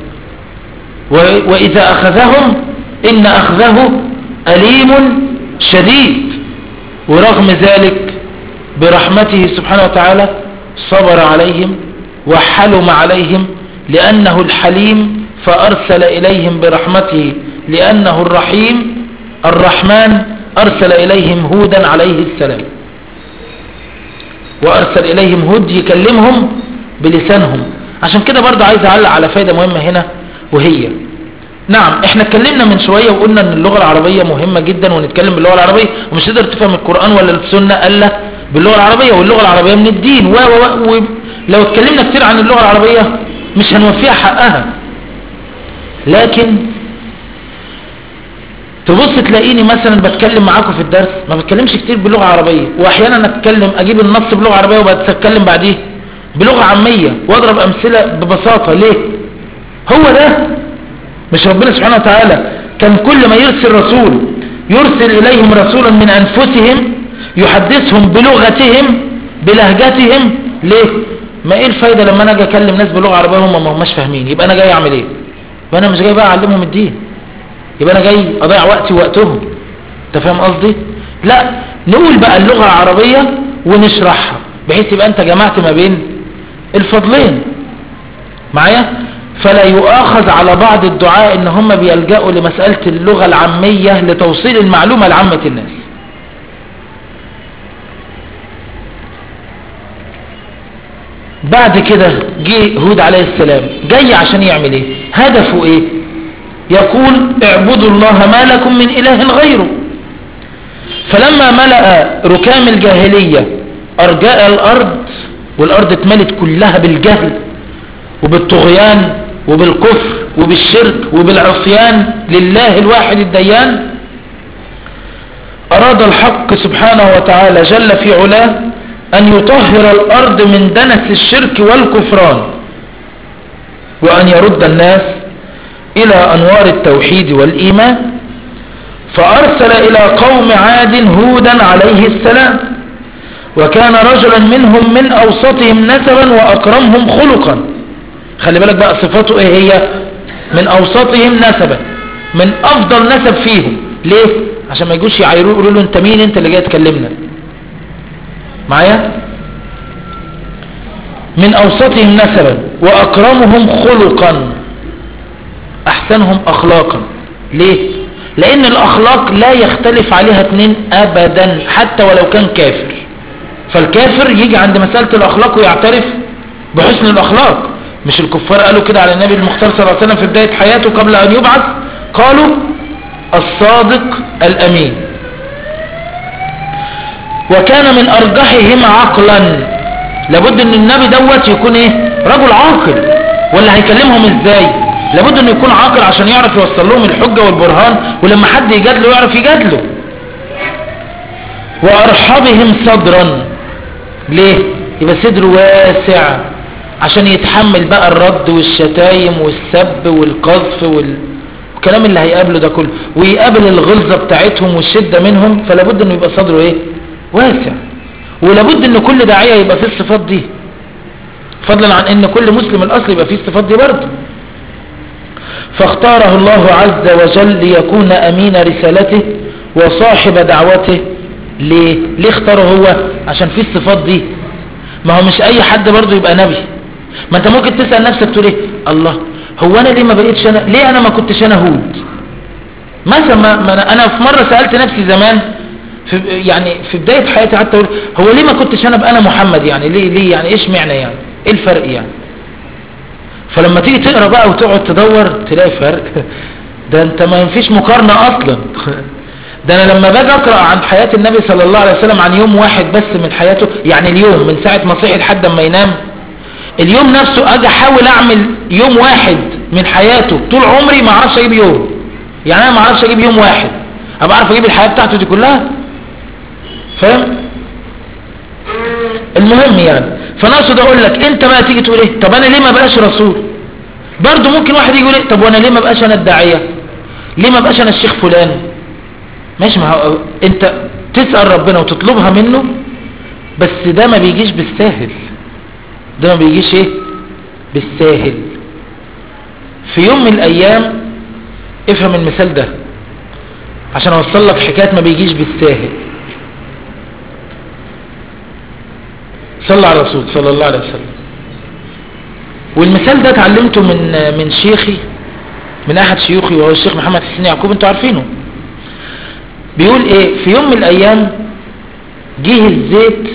وإذا أخذهم إن أخذه أليم شديد ورغم ذلك برحمته سبحانه وتعالى صبر عليهم وحلم عليهم لأنه الحليم فأرسل إليهم برحمته لأنه الرحيم الرحمن أرسل إليهم هودا عليه السلام وأرسل إليهم هود يكلمهم بلسانهم عشان كده برضه عايز أعلق على فايدة مهمة هنا وهي نعم احنا اتكلمنا من شوية وقلنا ان اللغة العربية مهمة جدا ونتكلم باللغة العربية ومش تقدر تفهم القرآن ولا السنة الا باللغة العربية واللغة العربية من الدين و و و لو اتكلمنا كتير عن اللغة العربية مش هنوفيها حقها لكن تبص تلاقيني مثلا بتكلم معاكم في الدرس ما بتكلمش كتير بلغة عربية واحيانا اتكلم اجيب النص بلغة عربية وبتكلم بعديه بلغة عامية واضرب امثلة ببساطة ليه هو ده مش ربنا سبحانه وتعالى كان كل ما يرسل رسول يرسل اليهم رسولا من انفسهم يحدثهم بلغتهم بلهجتهم ليه ما ايه الفايدة لما انا اجي اكلم ناس بلغة عربية هم ما هماش فاهمين يبقى انا جاي اعمل ايه يبقى انا مش جاي بقى اعلمهم الدين يبقى انا جاي اضيع وقتي ووقتهم انت فاهم قصدي لا نقول بقى اللغة العربية ونشرحها بحيث يبقى انت جمعت ما بين الفضلين معايا فلا يؤاخذ على بعض الدعاء ان هم بيلجأوا لمسألة اللغة العامية لتوصيل المعلومة لعامة الناس بعد كده جه هود عليه السلام جاي عشان يعمل ايه هدفه ايه يقول اعبدوا الله ما لكم من اله غيره فلما ملأ ركام الجاهلية ارجاء الارض والارض اتملت كلها بالجهل وبالطغيان وبالكفر وبالشرك وبالعصيان لله الواحد الديان أراد الحق سبحانه وتعالى جل في علاه أن يطهر الأرض من دنس الشرك والكفران وأن يرد الناس إلى أنوار التوحيد والإيمان فأرسل إلى قوم عاد هودا عليه السلام وكان رجلا منهم من أوسطهم نسبا وأكرمهم خلقا خلي بالك بقى صفاته ايه هي من اوسطهم نسبا من افضل نسب فيهم ليه عشان ما يجوش يعايروه يقولوا له انت مين انت اللي جاي تكلمنا معايا من اوسطهم نسبا واكرمهم خلقا احسنهم اخلاقا ليه لان الاخلاق لا يختلف عليها اتنين ابدا حتى ولو كان كافر فالكافر يجي عند مسألة الاخلاق ويعترف بحسن الاخلاق مش الكفار قالوا كده على النبي المختار صلى الله عليه وسلم في بداية حياته قبل أن يبعث قالوا الصادق الأمين وكان من أرجحهم عقلا لابد ان النبي دوت يكون ايه رجل عاقل ولا هيكلمهم ازاي لابد انه يكون عاقل عشان يعرف يوصل لهم الحجة والبرهان ولما حد يجادله يعرف يجادله وارحبهم صدرا ليه يبقى صدره واسع عشان يتحمل بقى الرد والشتايم والسب والقذف والكلام اللي هيقابله ده كله ويقابل الغلظة بتاعتهم والشدة منهم فلابد انه يبقى صدره ايه واسع ولابد ان كل داعية يبقى فيه الصفات دي فضلا عن ان كل مسلم الاصل يبقى فيه الصفات دي برضه فاختاره الله عز وجل ليكون امين رسالته وصاحب دعوته ليه ليه اختاره هو عشان فيه الصفات دي ما هو مش اي حد برضه يبقى نبي ما انت ممكن تسأل نفسك تقول ايه الله هو انا ليه ما بقيتش انا ليه انا ما كنتش انا هود مثلا ما ما انا أنا في مره سالت نفسي زمان في يعني في بدايه حياتي حتى أقول هو ليه ما كنتش انا بقى انا محمد يعني ليه ليه يعني ايش معنى يعني ايه الفرق يعني فلما تيجي تقرا بقى وتقعد تدور تلاقي فرق ده انت ما ينفيش مقارنه اصلا ده انا لما باجي اقرا عن حياه النبي صلى الله عليه وسلم عن يوم واحد بس من حياته يعني اليوم من ساعه ما صحي لحد ما ينام اليوم نفسه اجي احاول اعمل يوم واحد من حياته طول عمري ما اعرفش اجيب يوم يعني انا ما اعرفش اجيب يوم واحد ابقى اعرف اجيب الحياه بتاعته دي كلها فاهم المهم يعني فانا اقصد اقول لك انت بقى تيجي تقول ايه طب انا ليه ما بقاش رسول برضه ممكن واحد يجي يقول ايه طب وانا ليه ما بقاش انا الداعيه ليه ما بقاش انا الشيخ فلان ماشي ما هو انت تسال ربنا وتطلبها منه بس ده ما بيجيش بالساهل ده ما بيجيش ايه بالساهل في يوم من الايام افهم المثال ده عشان اوصل لك حكايه ما بيجيش بالساهل صلى على الرسول صلى الله عليه وسلم والمثال ده اتعلمته من من شيخي من احد شيوخي وهو الشيخ محمد حسين يعقوب انتوا عارفينه بيقول ايه في يوم من الايام جه الزيت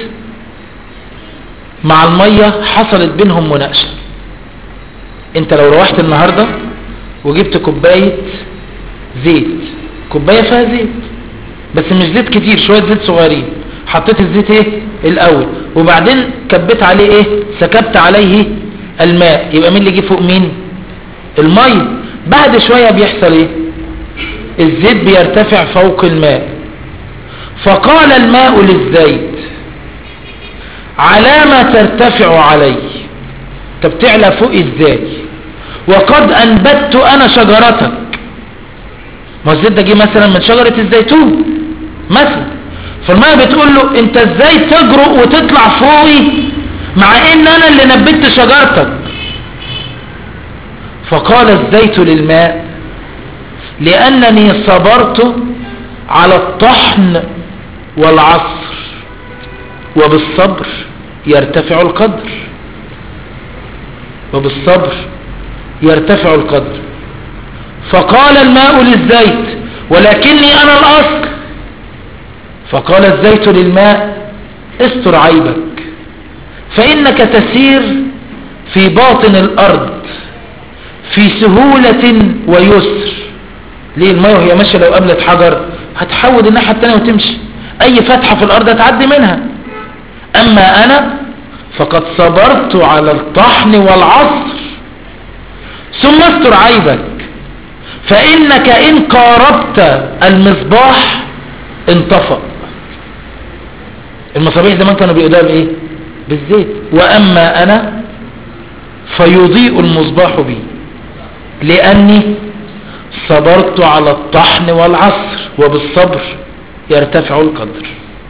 مع المية حصلت بينهم مناقشة انت لو روحت النهاردة وجبت كوباية زيت كوباية فيها زيت بس مش زيت كتير شوية زيت صغيرين حطيت الزيت ايه الاول وبعدين كبيت عليه ايه سكبت عليه الماء يبقى مين اللي جه فوق مين المية بعد شوية بيحصل ايه الزيت بيرتفع فوق الماء فقال الماء للزيت على ما ترتفع علي طب تعلى فوق ازاي وقد انبت انا شجرتك ما الزيت ده جه مثلا من شجرة الزيتون مثلا فالمية بتقول له انت ازاي تجرؤ وتطلع فوقي مع ان انا اللي نبت شجرتك فقال الزيت للماء لانني صبرت على الطحن والعصر وبالصبر يرتفع القدر وبالصبر يرتفع القدر فقال الماء للزيت ولكني انا الاصل فقال الزيت للماء استر عيبك فانك تسير في باطن الارض في سهولة ويسر ليه المية وهي ماشية لو قابلت حجر هتحود الناحية التانية وتمشي اي فتحة في الارض هتعدي منها اما انا فقد صبرت على الطحن والعصر ثم استر عيبك فانك ان قاربت المصباح انطفأ المصابيح زمان كانوا بيقولوا بايه بالزيت واما انا فيضيء المصباح بي لاني صبرت على الطحن والعصر وبالصبر يرتفع القدر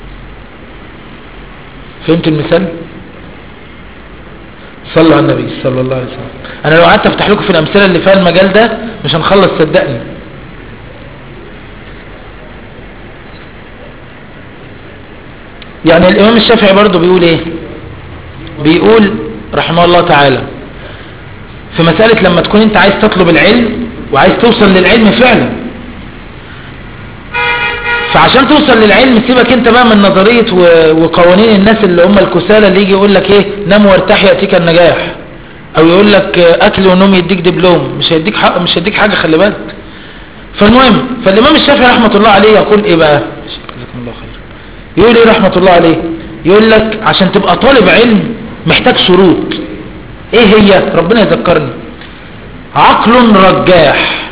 فهمت المثال صلوا على النبي صلى الله عليه وسلم انا لو قعدت افتح لكم في الامثله اللي فيها المجال ده مش هنخلص صدقني يعني الامام الشافعي برضو بيقول ايه بيقول رحمه الله تعالى في مسألة لما تكون انت عايز تطلب العلم وعايز توصل للعلم فعلا فعشان توصل للعلم سيبك انت بقى من نظرية وقوانين الناس اللي هم الكسالى اللي يجي يقول لك ايه نام وارتاح يأتيك النجاح او يقول لك اكل ونوم يديك دبلوم مش هيديك حق مش هيديك حاجة خلي بالك فالمهم فالامام الشافعي رحمة الله عليه يقول ايه بقى جزاكم الله خير يقول ايه رحمة الله عليه يقول لك عشان تبقى طالب علم محتاج شروط ايه هي ربنا يذكرني عقل رجاح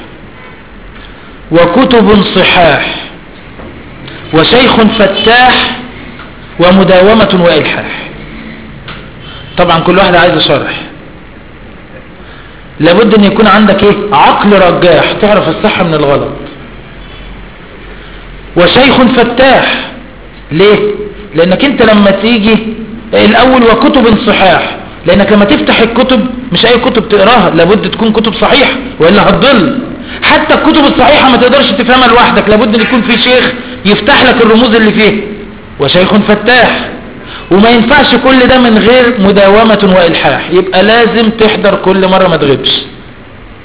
وكتب صحاح وشيخ فتاح ومداومة وإلحاح طبعا كل واحد عايز شرح لابد ان يكون عندك ايه عقل رجاح تعرف الصح من الغلط وشيخ فتاح ليه لانك انت لما تيجي الاول وكتب صحاح لانك لما تفتح الكتب مش اي كتب تقراها لابد تكون كتب صحيحة والا هتضل حتى الكتب الصحيحة ما تقدرش تفهمها لوحدك لابد ان يكون في شيخ يفتح لك الرموز اللي فيه وشيخ فتاح وما ينفعش كل ده من غير مداومة وإلحاح يبقى لازم تحضر كل مرة ما تغيبش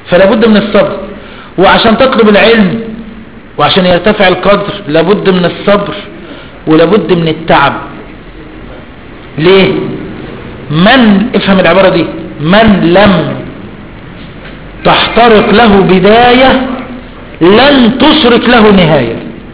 فلا بد من الصبر وعشان تطلب العلم وعشان يرتفع القدر لابد من الصبر ولابد من التعب ليه من افهم العبارة دي من لم تحترق له بداية لن تشرك له نهاية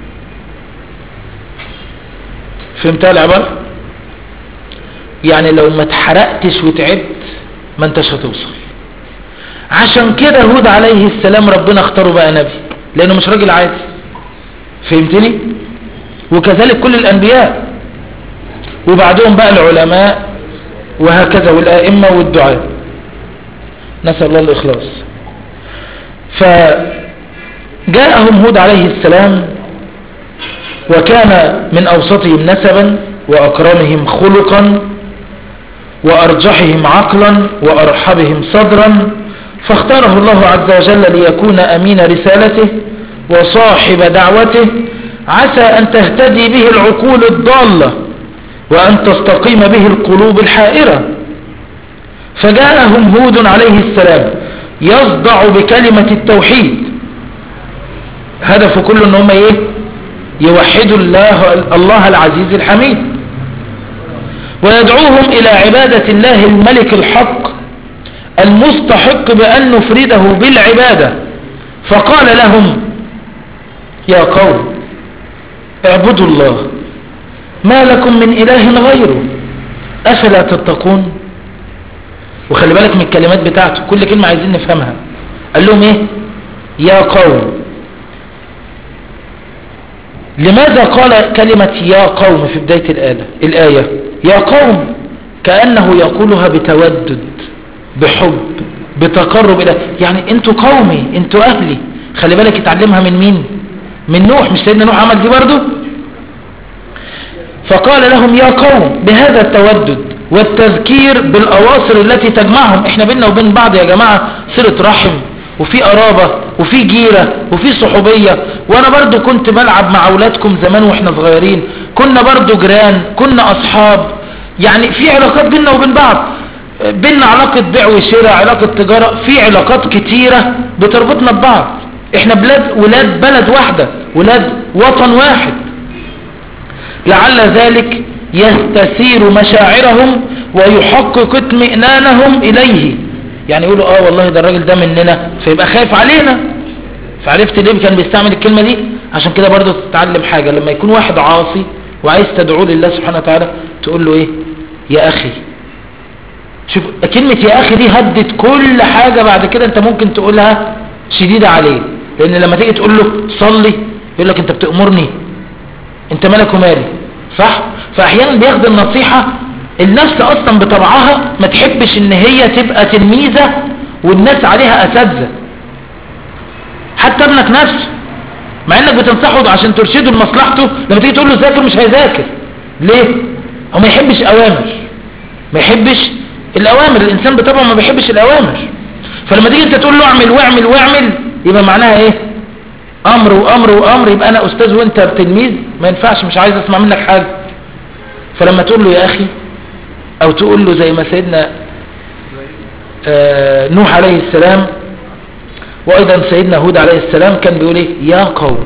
فهمتها العبارة يعني لو ما اتحرقتش وتعبت ما انتش هتوصل عشان كده هود عليه السلام ربنا اختاره بقى نبي لانه مش راجل عادي فهمتني وكذلك كل الانبياء وبعدهم بقى العلماء وهكذا والائمة والدعاء نسأل الله الاخلاص فجاءهم هود عليه السلام وكان من اوسطهم نسبا واكرمهم خلقا وارجحهم عقلا وارحبهم صدرا فاختاره الله عز وجل ليكون امين رسالته وصاحب دعوته عسى ان تهتدي به العقول الضالة وان تستقيم به القلوب الحائرة فجاءهم هود عليه السلام يصدع بكلمة التوحيد هدف كل ان هم ايه يوحدوا الله, الله العزيز الحميد ويدعوهم الى عبادة الله الملك الحق المستحق بأن نفرده بالعبادة فقال لهم يا قوم اعبدوا الله ما لكم من إله غيره أفلا تتقون وخلي بالك من الكلمات بتاعته كل كلمة عايزين نفهمها قال لهم ايه يا قوم لماذا قال كلمة يا قوم في بداية الآية, الآية يا قوم كأنه يقولها بتودد بحب بتقرب إلى يعني انتوا قومي انتوا أهلي خلي بالك اتعلمها من مين من نوح مش سيدنا نوح عمل دي برضو فقال لهم يا قوم بهذا التودد والتذكير بالأواصر التي تجمعهم احنا بينا وبين بعض يا جماعة صلة رحم وفي قرابة وفي جيرة وفي صحوبية وانا برضو كنت بلعب مع اولادكم زمان واحنا صغيرين كنا برضو جيران كنا اصحاب يعني في علاقات بينا وبين بعض بينا علاقة بيع وشراء علاقة تجارة في علاقات كتيرة بتربطنا ببعض احنا بلاد ولاد بلد واحدة ولاد وطن واحد لعل ذلك يستثير مشاعرهم ويحقق اطمئنانهم اليه يعني يقولوا اه والله ده الراجل ده مننا فيبقى خايف علينا فعرفت ليه كان بيستعمل الكلمة دي عشان كده برضو تتعلم حاجة لما يكون واحد عاصي وعايز تدعوه لله سبحانه وتعالى تقول له ايه يا اخي شوف كلمة يا اخي دي هدت كل حاجة بعد كده انت ممكن تقولها شديدة عليه لان لما تيجي تقول له صلي يقول لك انت بتأمرني انت مالك ومالي صح فاحيانا بياخد النصيحة النفس اصلا بطبعها ما تحبش ان هي تبقى تلميذة والناس عليها اساتذة حتى ابنك نفسه مع انك بتنصحه عشان ترشده لمصلحته لما تيجي تقول له ذاكر مش هيذاكر ليه هو ما يحبش اوامر ما يحبش الاوامر الانسان بطبعه ما بيحبش الاوامر فلما تيجي انت تقول له اعمل واعمل واعمل يبقى معناها ايه امر وامر وامر يبقى انا استاذ وانت تلميذ ما ينفعش مش عايز اسمع منك حاجة فلما تقول له يا اخي او تقول له زي ما سيدنا آه نوح عليه السلام وايضا سيدنا هود عليه السلام كان بيقول ايه يا قوم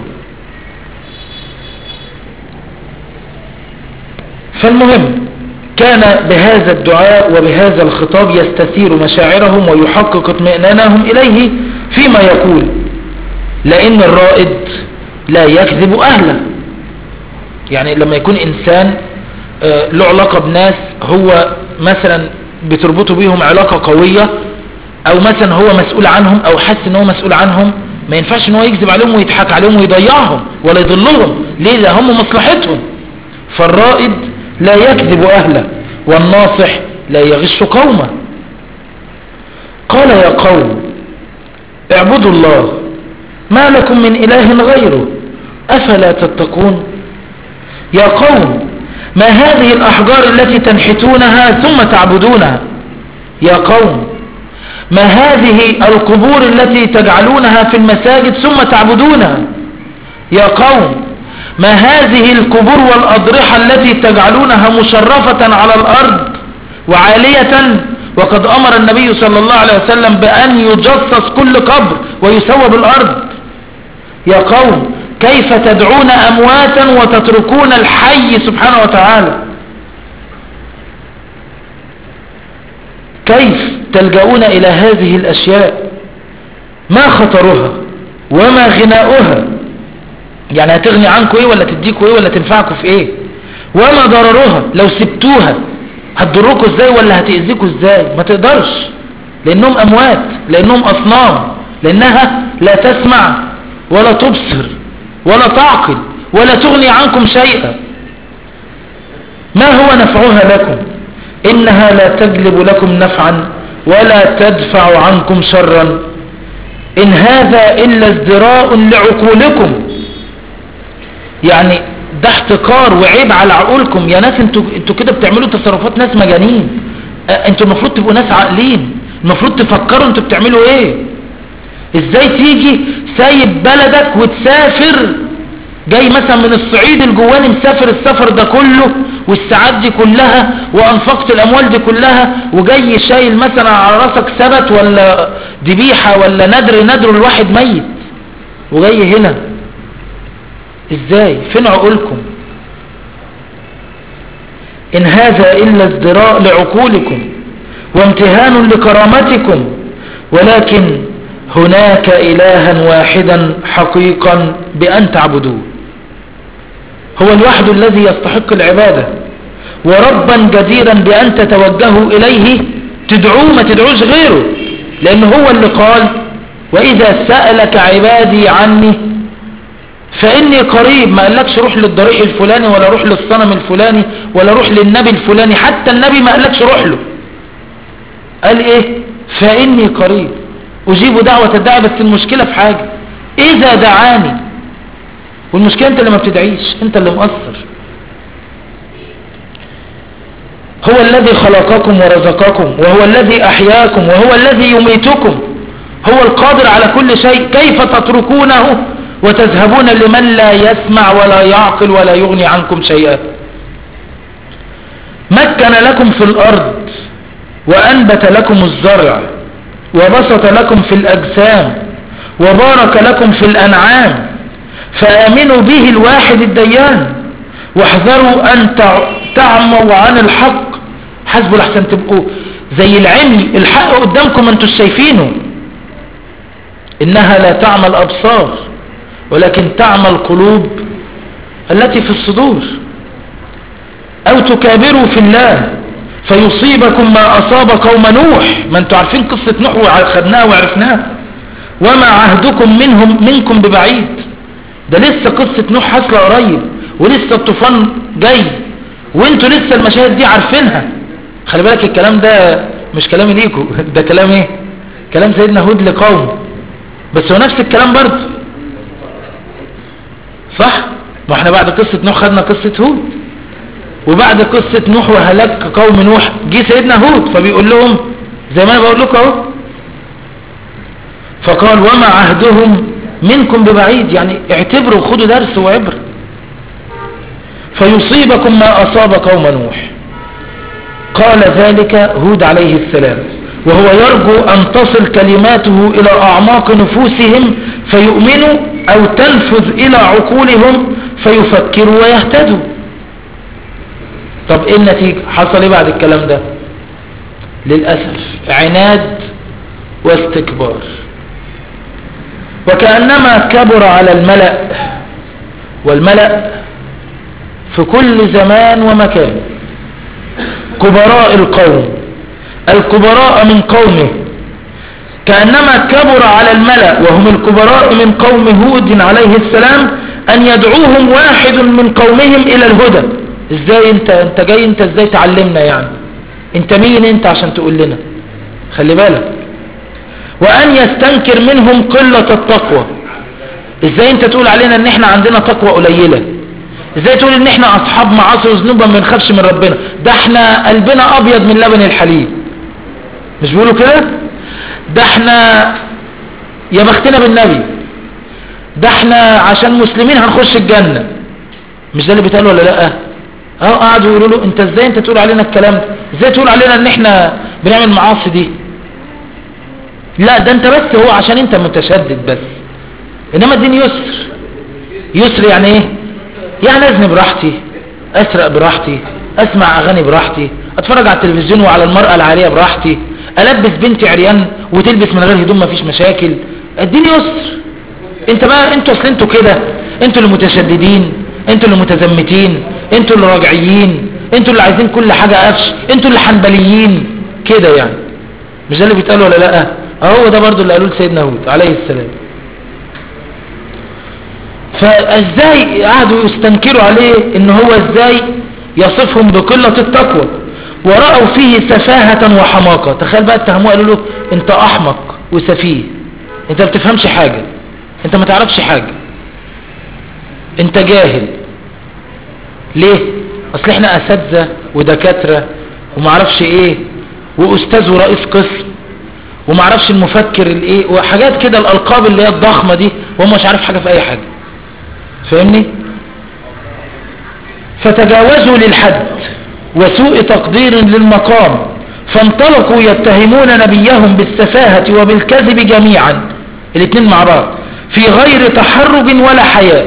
فالمهم كان بهذا الدعاء وبهذا الخطاب يستثير مشاعرهم ويحقق اطمئنانهم إليه فيما يقول لأن الرائد لا يكذب أهله يعني لما يكون إنسان له علاقة بناس هو مثلا بتربطه بيهم علاقة قوية أو مثلا هو مسؤول عنهم أو حس أنه مسؤول عنهم ما ينفعش أنه يكذب عليهم ويضحك عليهم ويضيعهم ولا يضلهم ليه ده هم مصلحتهم فالرائد لا يكذب أهله والناصح لا يغش قومه قال يا قوم اعبدوا الله ما لكم من إله غيره أفلا تتقون يا قوم ما هذه الأحجار التي تنحتونها ثم تعبدونها يا قوم ما هذه القبور التي تجعلونها في المساجد ثم تعبدونها يا قوم ما هذه القبور والأضرحة التي تجعلونها مشرفة على الأرض وعالية وقد أمر النبي صلى الله عليه وسلم بأن يجصص كل قبر ويسوى بالأرض يا قوم كيف تدعون أمواتا وتتركون الحي سبحانه وتعالى كيف تلجؤون إلى هذه الأشياء ما خطرها وما غناؤها يعني هتغني عنكم ايه ولا تديكوا ايه ولا تنفعكم في ايه وما ضررها لو سبتوها هتضركوا ازاي ولا هتأذيكوا ازاي ما تقدرش لانهم اموات لانهم اصنام لانها لا تسمع ولا تبصر ولا تعقل ولا تغني عنكم شيئا ما هو نفعها لكم إنها لا تجلب لكم نفعا ولا تدفع عنكم شرا إن هذا إلا ازدراء لعقولكم يعني ده احتقار وعيب على عقولكم يا ناس انتوا انتوا كده بتعملوا تصرفات ناس مجانين اه انتوا المفروض تبقوا ناس عاقلين المفروض تفكروا انتوا بتعملوا ايه ازاي تيجي سايب بلدك وتسافر جاي مثلا من الصعيد الجواني مسافر السفر ده كله والساعات دي كلها وانفقت الاموال دي كلها وجاي شايل مثلا على راسك سبت ولا ذبيحه ولا ندر ندر الواحد ميت وجاي هنا ازاي فين عقولكم ان هذا الا ازدراء لعقولكم وامتهان لكرامتكم ولكن هناك إلها واحدا حقيقا بأن تعبدوه هو الوحد الذي يستحق العبادة وربا جديرا بأن تتوجهوا إليه تدعوه ما تدعوش غيره لأنه هو اللي قال وإذا سألك عبادي عني فإني قريب ما قالكش روح للضريح الفلاني ولا روح للصنم الفلاني ولا روح للنبي الفلاني حتى النبي ما قالكش روح له قال ايه فإني قريب أجيب دعوة الداعي بس المشكلة في حاجة إذا دعاني والمشكلة أنت اللي ما بتدعيش أنت اللي مقصر هو الذي خلقكم ورزقكم وهو الذي أحياكم وهو الذي يميتكم هو القادر على كل شيء كيف تتركونه وتذهبون لمن لا يسمع ولا يعقل ولا يغني عنكم شيئا مكن لكم في الأرض وأنبت لكم الزرع وبسط لكم في الأجسام وبارك لكم في الأنعام فآمنوا به الواحد الديان واحذروا أن تعموا عن الحق حسبوا لحسن تبقوا زي العمي الحق قدامكم انتوا شايفينه إنها لا تعمى الأبصار ولكن تعمى القلوب التي في الصدور أو تكابروا في الله فيصيبكم ما أصاب قوم نوح ما انتوا عارفين قصة نوح وخدناها وعرفناها وما عهدكم منهم منكم ببعيد ده لسه قصة نوح حصل قريب ولسه الطوفان جاي وانتوا لسه المشاهد دي عارفينها خلي بالك الكلام ده مش كلامي ليكوا ده كلام ايه كلام سيدنا هود لقوم بس هو نفس الكلام برضه صح ما احنا بعد قصة نوح خدنا قصة هود وبعد قصة نوح وهلاك قوم نوح جه سيدنا هود فبيقول لهم زي ما انا بقول لكم اهو فقال وما عهدهم منكم ببعيد يعني اعتبروا خدوا درس وعبر فيصيبكم ما أصاب قوم نوح قال ذلك هود عليه السلام وهو يرجو أن تصل كلماته إلى أعماق نفوسهم فيؤمنوا أو تنفذ إلى عقولهم فيفكروا ويهتدوا طب ايه النتيجة حصل ايه بعد الكلام ده للأسف عناد واستكبار وكأنما كبر على الملأ والملأ في كل زمان ومكان كبراء القوم الكبراء من قومه كأنما كبر على الملأ وهم الكبراء من قوم هود عليه السلام أن يدعوهم واحد من قومهم إلى الهدى ازاي انت انت جاي انت ازاي تعلمنا يعني انت مين انت عشان تقول لنا خلي بالك وان يستنكر منهم قلة التقوى ازاي انت تقول علينا ان احنا عندنا تقوى قليلة ازاي تقول ان احنا اصحاب معاصي وذنوب ما بنخافش من ربنا ده احنا قلبنا ابيض من لبن الحليب مش بيقولوا كده ده احنا يا بختنا بالنبي ده احنا عشان مسلمين هنخش الجنة مش ده اللي بيتقال ولا لا اه قعدوا يقولوا له انت ازاي انت تقول علينا الكلام ده ازاي تقول علينا ان احنا بنعمل المعاصي دي لا ده انت بس هو عشان انت متشدد بس انما الدين يسر يسر يعني ايه يعني ازني براحتي اسرق براحتي اسمع اغاني براحتي اتفرج على التلفزيون وعلى المرأة العالية براحتي البس بنتي عريان وتلبس من غير هدوم مفيش مشاكل الدين يسر انت بقى انتوا اصل انتوا كده انتوا اللي متشددين انتوا اللي متزمتين انتوا اللي راجعيين انتوا اللي عايزين كل حاجة قفش انتوا اللي حنبليين كده يعني مش ده اللي بيتقال ولا لا اهو ده برضو اللي قالوه لسيدنا هود عليه السلام فازاي قعدوا يستنكروا عليه ان هو ازاي يصفهم بقلة التقوى ورأوا فيه سفاهة وحماقة تخيل بقى اتهموه قالوا له انت احمق وسفيه انت ما بتفهمش حاجة انت ما تعرفش حاجة انت جاهل ليه اصل احنا اساتذة ودكاترة ومعرفش ايه واستاذ ورئيس قسم ومعرفش المفكر الايه وحاجات كده الالقاب اللي هي الضخمة دي وهم مش عارف حاجة في اي حاجة فاهمني فتجاوزوا للحد وسوء تقدير للمقام فانطلقوا يتهمون نبيهم بالسفاهة وبالكذب جميعا الاثنين مع بعض في غير تحرج ولا حياء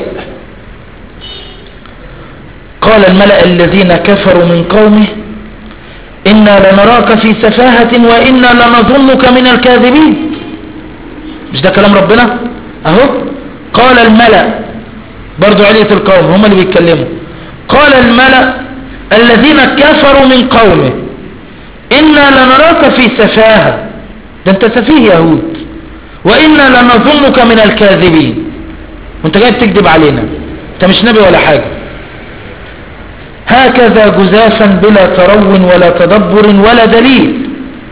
قال الملأ الذين كفروا من قومه إنا لنراك في سفاهة وإنا لنظنك من الكاذبين مش ده كلام ربنا اهو قال الملأ برضو علية القوم هم اللي بيتكلموا قال الملأ الذين كفروا من قومه إنا لنراك في سفاهة ده انت سفيه يهود وإنا لنظنك من الكاذبين وانت جاي تكذب علينا انت مش نبي ولا حاجة هكذا جزافا بلا ترو ولا تدبر ولا دليل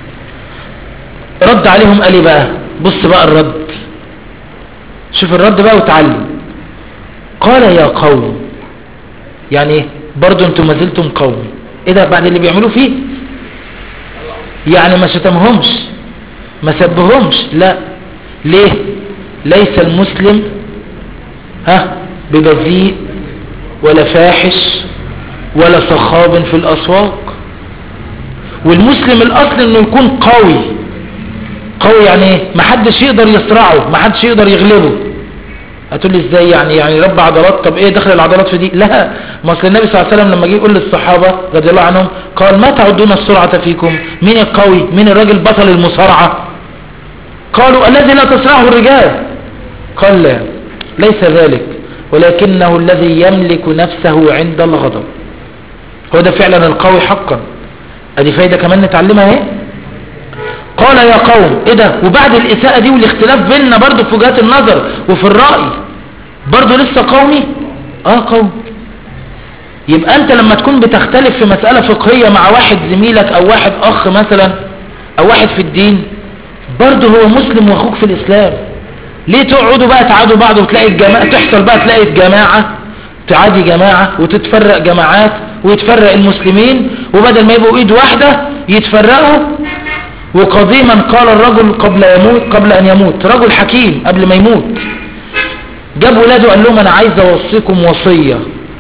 رد عليهم قال بقى بص بقى الرد شوف الرد بقى وتعلم قال يا قوم يعني ايه برضو انتم ما زلتم قومي ايه ده بعد اللي بيعملوا فيه يعني ما شتمهمش ما سبهمش لا ليه ليس المسلم ها ببذيء ولا فاحش ولا صخاب في الاسواق والمسلم الاصل انه يكون قوي قوي يعني ايه محدش يقدر يصرعه محدش يقدر يغلبه هتقول لي ازاي يعني يعني رب عضلات طب ايه دخل العضلات في دي لا ما اصل النبي صلى الله عليه وسلم لما جه يقول للصحابه رضي الله عنهم قال ما تعدون السرعه فيكم مين القوي مين الراجل بطل المصارعه قالوا الذي لا تصرعه الرجال قال لا ليس ذلك ولكنه الذي يملك نفسه عند الغضب هو ده فعلا القوي حقا ادي فايده كمان نتعلمها اهي قال يا قوم ايه ده وبعد الاساءة دي والاختلاف بيننا برضو في وجهات النظر وفي الرأي برضو لسه قومي اه قوم يبقى انت لما تكون بتختلف في مسألة فقهية مع واحد زميلك او واحد اخ مثلا او واحد في الدين برضو هو مسلم واخوك في الاسلام ليه تقعدوا بقى تعادوا بعض وتلاقي الجماعة تحصل بقى تلاقي الجماعة تعادي جماعة وتتفرق جماعات ويتفرق المسلمين وبدل ما يبقوا ايد واحدة يتفرقوا وقديما قال الرجل قبل يموت قبل ان يموت رجل حكيم قبل ما يموت جاب ولاده قال لهم انا عايز اوصيكم وصية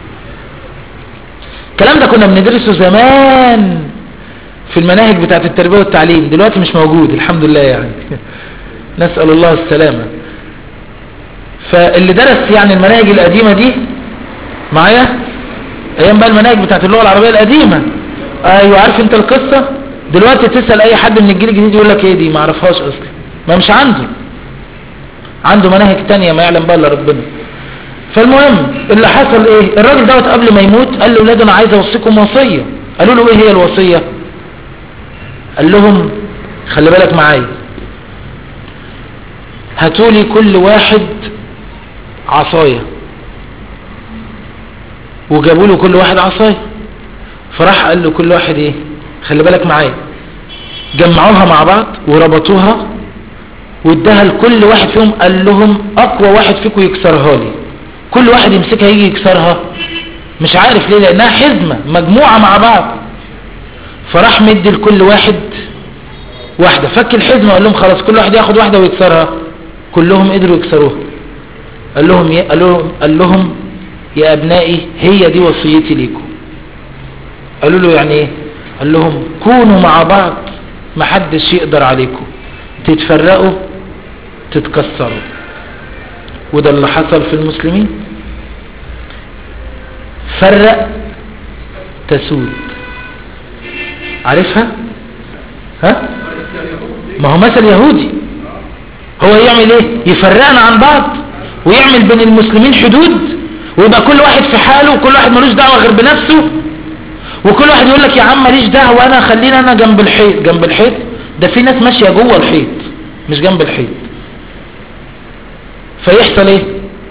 الكلام ده كنا بندرسه زمان في المناهج بتاعت التربية والتعليم دلوقتي مش موجود الحمد لله يعني نسأل الله السلامة فاللي درس يعني المناهج القديمة دي معايا ايام بقى المناهج بتاعت اللغة العربية القديمة ايوه عارف انت القصة دلوقتي تسأل اي حد من الجيل الجديد يقول لك ايه دي ما اعرفهاش اصلا ما مش عنده عنده مناهج تانية ما يعلم بقى الا ربنا فالمهم اللي حصل ايه الراجل دوت قبل ما يموت قال لاولاده انا عايز اوصيكم وصية قالوا له ايه هي الوصية قال لهم خلي بالك معايا هاتولي كل واحد عصاية وجابوا له كل واحد عصاية فراح قال له كل واحد ايه خلي بالك معايا جمعوها مع بعض وربطوها واداها لكل واحد فيهم قال لهم اقوى واحد فيكم يكسرها لي كل واحد يمسكها يجي يكسرها مش عارف ليه لانها حزمة مجموعة مع بعض فراح مدي لكل واحد واحدة فك الحزمة وقال لهم خلاص كل واحد ياخد واحدة ويكسرها كلهم قدروا يكسروها قال لهم قال لهم قال لهم يا ابنائي هي دي وصيتي ليكم قالوا له يعني ايه قال لهم كونوا مع بعض محدش يقدر عليكم تتفرقوا تتكسروا وده اللي حصل في المسلمين فرق تسود عارفها ها ما هو مثل يهودي هو يعمل ايه يفرقنا عن بعض ويعمل بين المسلمين حدود ويبقى كل واحد في حاله وكل واحد ملوش دعوة غير بنفسه وكل واحد يقول لك يا عم ماليش دعوة انا خلينا انا جنب الحيط جنب الحيط ده في ناس ماشية جوه الحيط مش جنب الحيط فيحصل ايه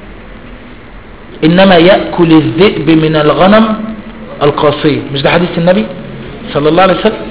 انما يأكل الذئب من الغنم القاسية مش ده حديث النبي صلى الله عليه وسلم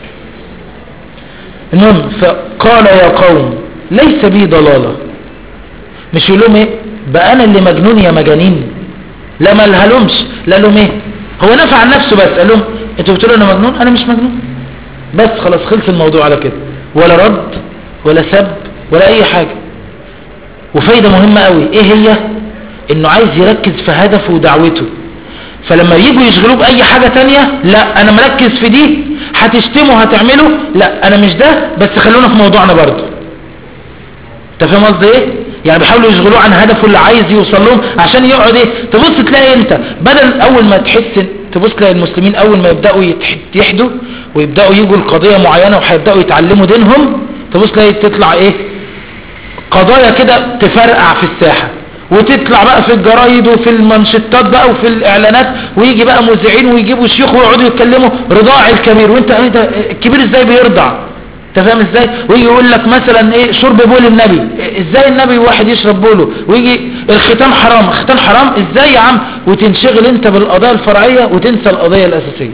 المهم فقال يا قوم ليس بي ضلالة مش يقول لهم ايه بقى انا اللي مجنون يا مجانين لا ما لهمش لا لهم ايه هو نفع عن نفسه بس قال لهم انتوا بتقولوا انا مجنون انا مش مجنون بس خلاص خلص الموضوع على كده ولا رد ولا سب ولا اي حاجة وفايدة مهمة قوي ايه هي انه عايز يركز في هدفه ودعوته فلما يجوا يشغلوه بأي حاجة تانية لا أنا مركز في دي هتشتموا هتعملوا لا أنا مش ده بس خلونا في موضوعنا برضو انت فاهم قصدي ايه يعني بيحاولوا يشغلوه عن هدفه اللي عايز يوصل لهم عشان يقعد ايه تبص تلاقي انت بدل اول ما تحس تبص تلاقي المسلمين اول ما يبداوا يحدوا ويبداوا يجوا لقضيه معينه وهيبداوا يتعلموا دينهم تبص تلاقي تطلع ايه قضايا كده تفرقع في الساحه وتطلع بقى في الجرايد وفي المنشطات بقى وفي الاعلانات ويجي بقى مذيعين ويجيبوا شيوخ ويقعدوا يتكلموا رضاع الكبير وانت انت الكبير ازاي بيرضع انت فاهم ازاي ويجي يقول لك مثلا ايه شرب بول النبي ازاي النبي واحد يشرب بوله ويجي الختان حرام الختان حرام ازاي يا عم وتنشغل انت بالقضايا الفرعيه وتنسى القضيه الاساسيه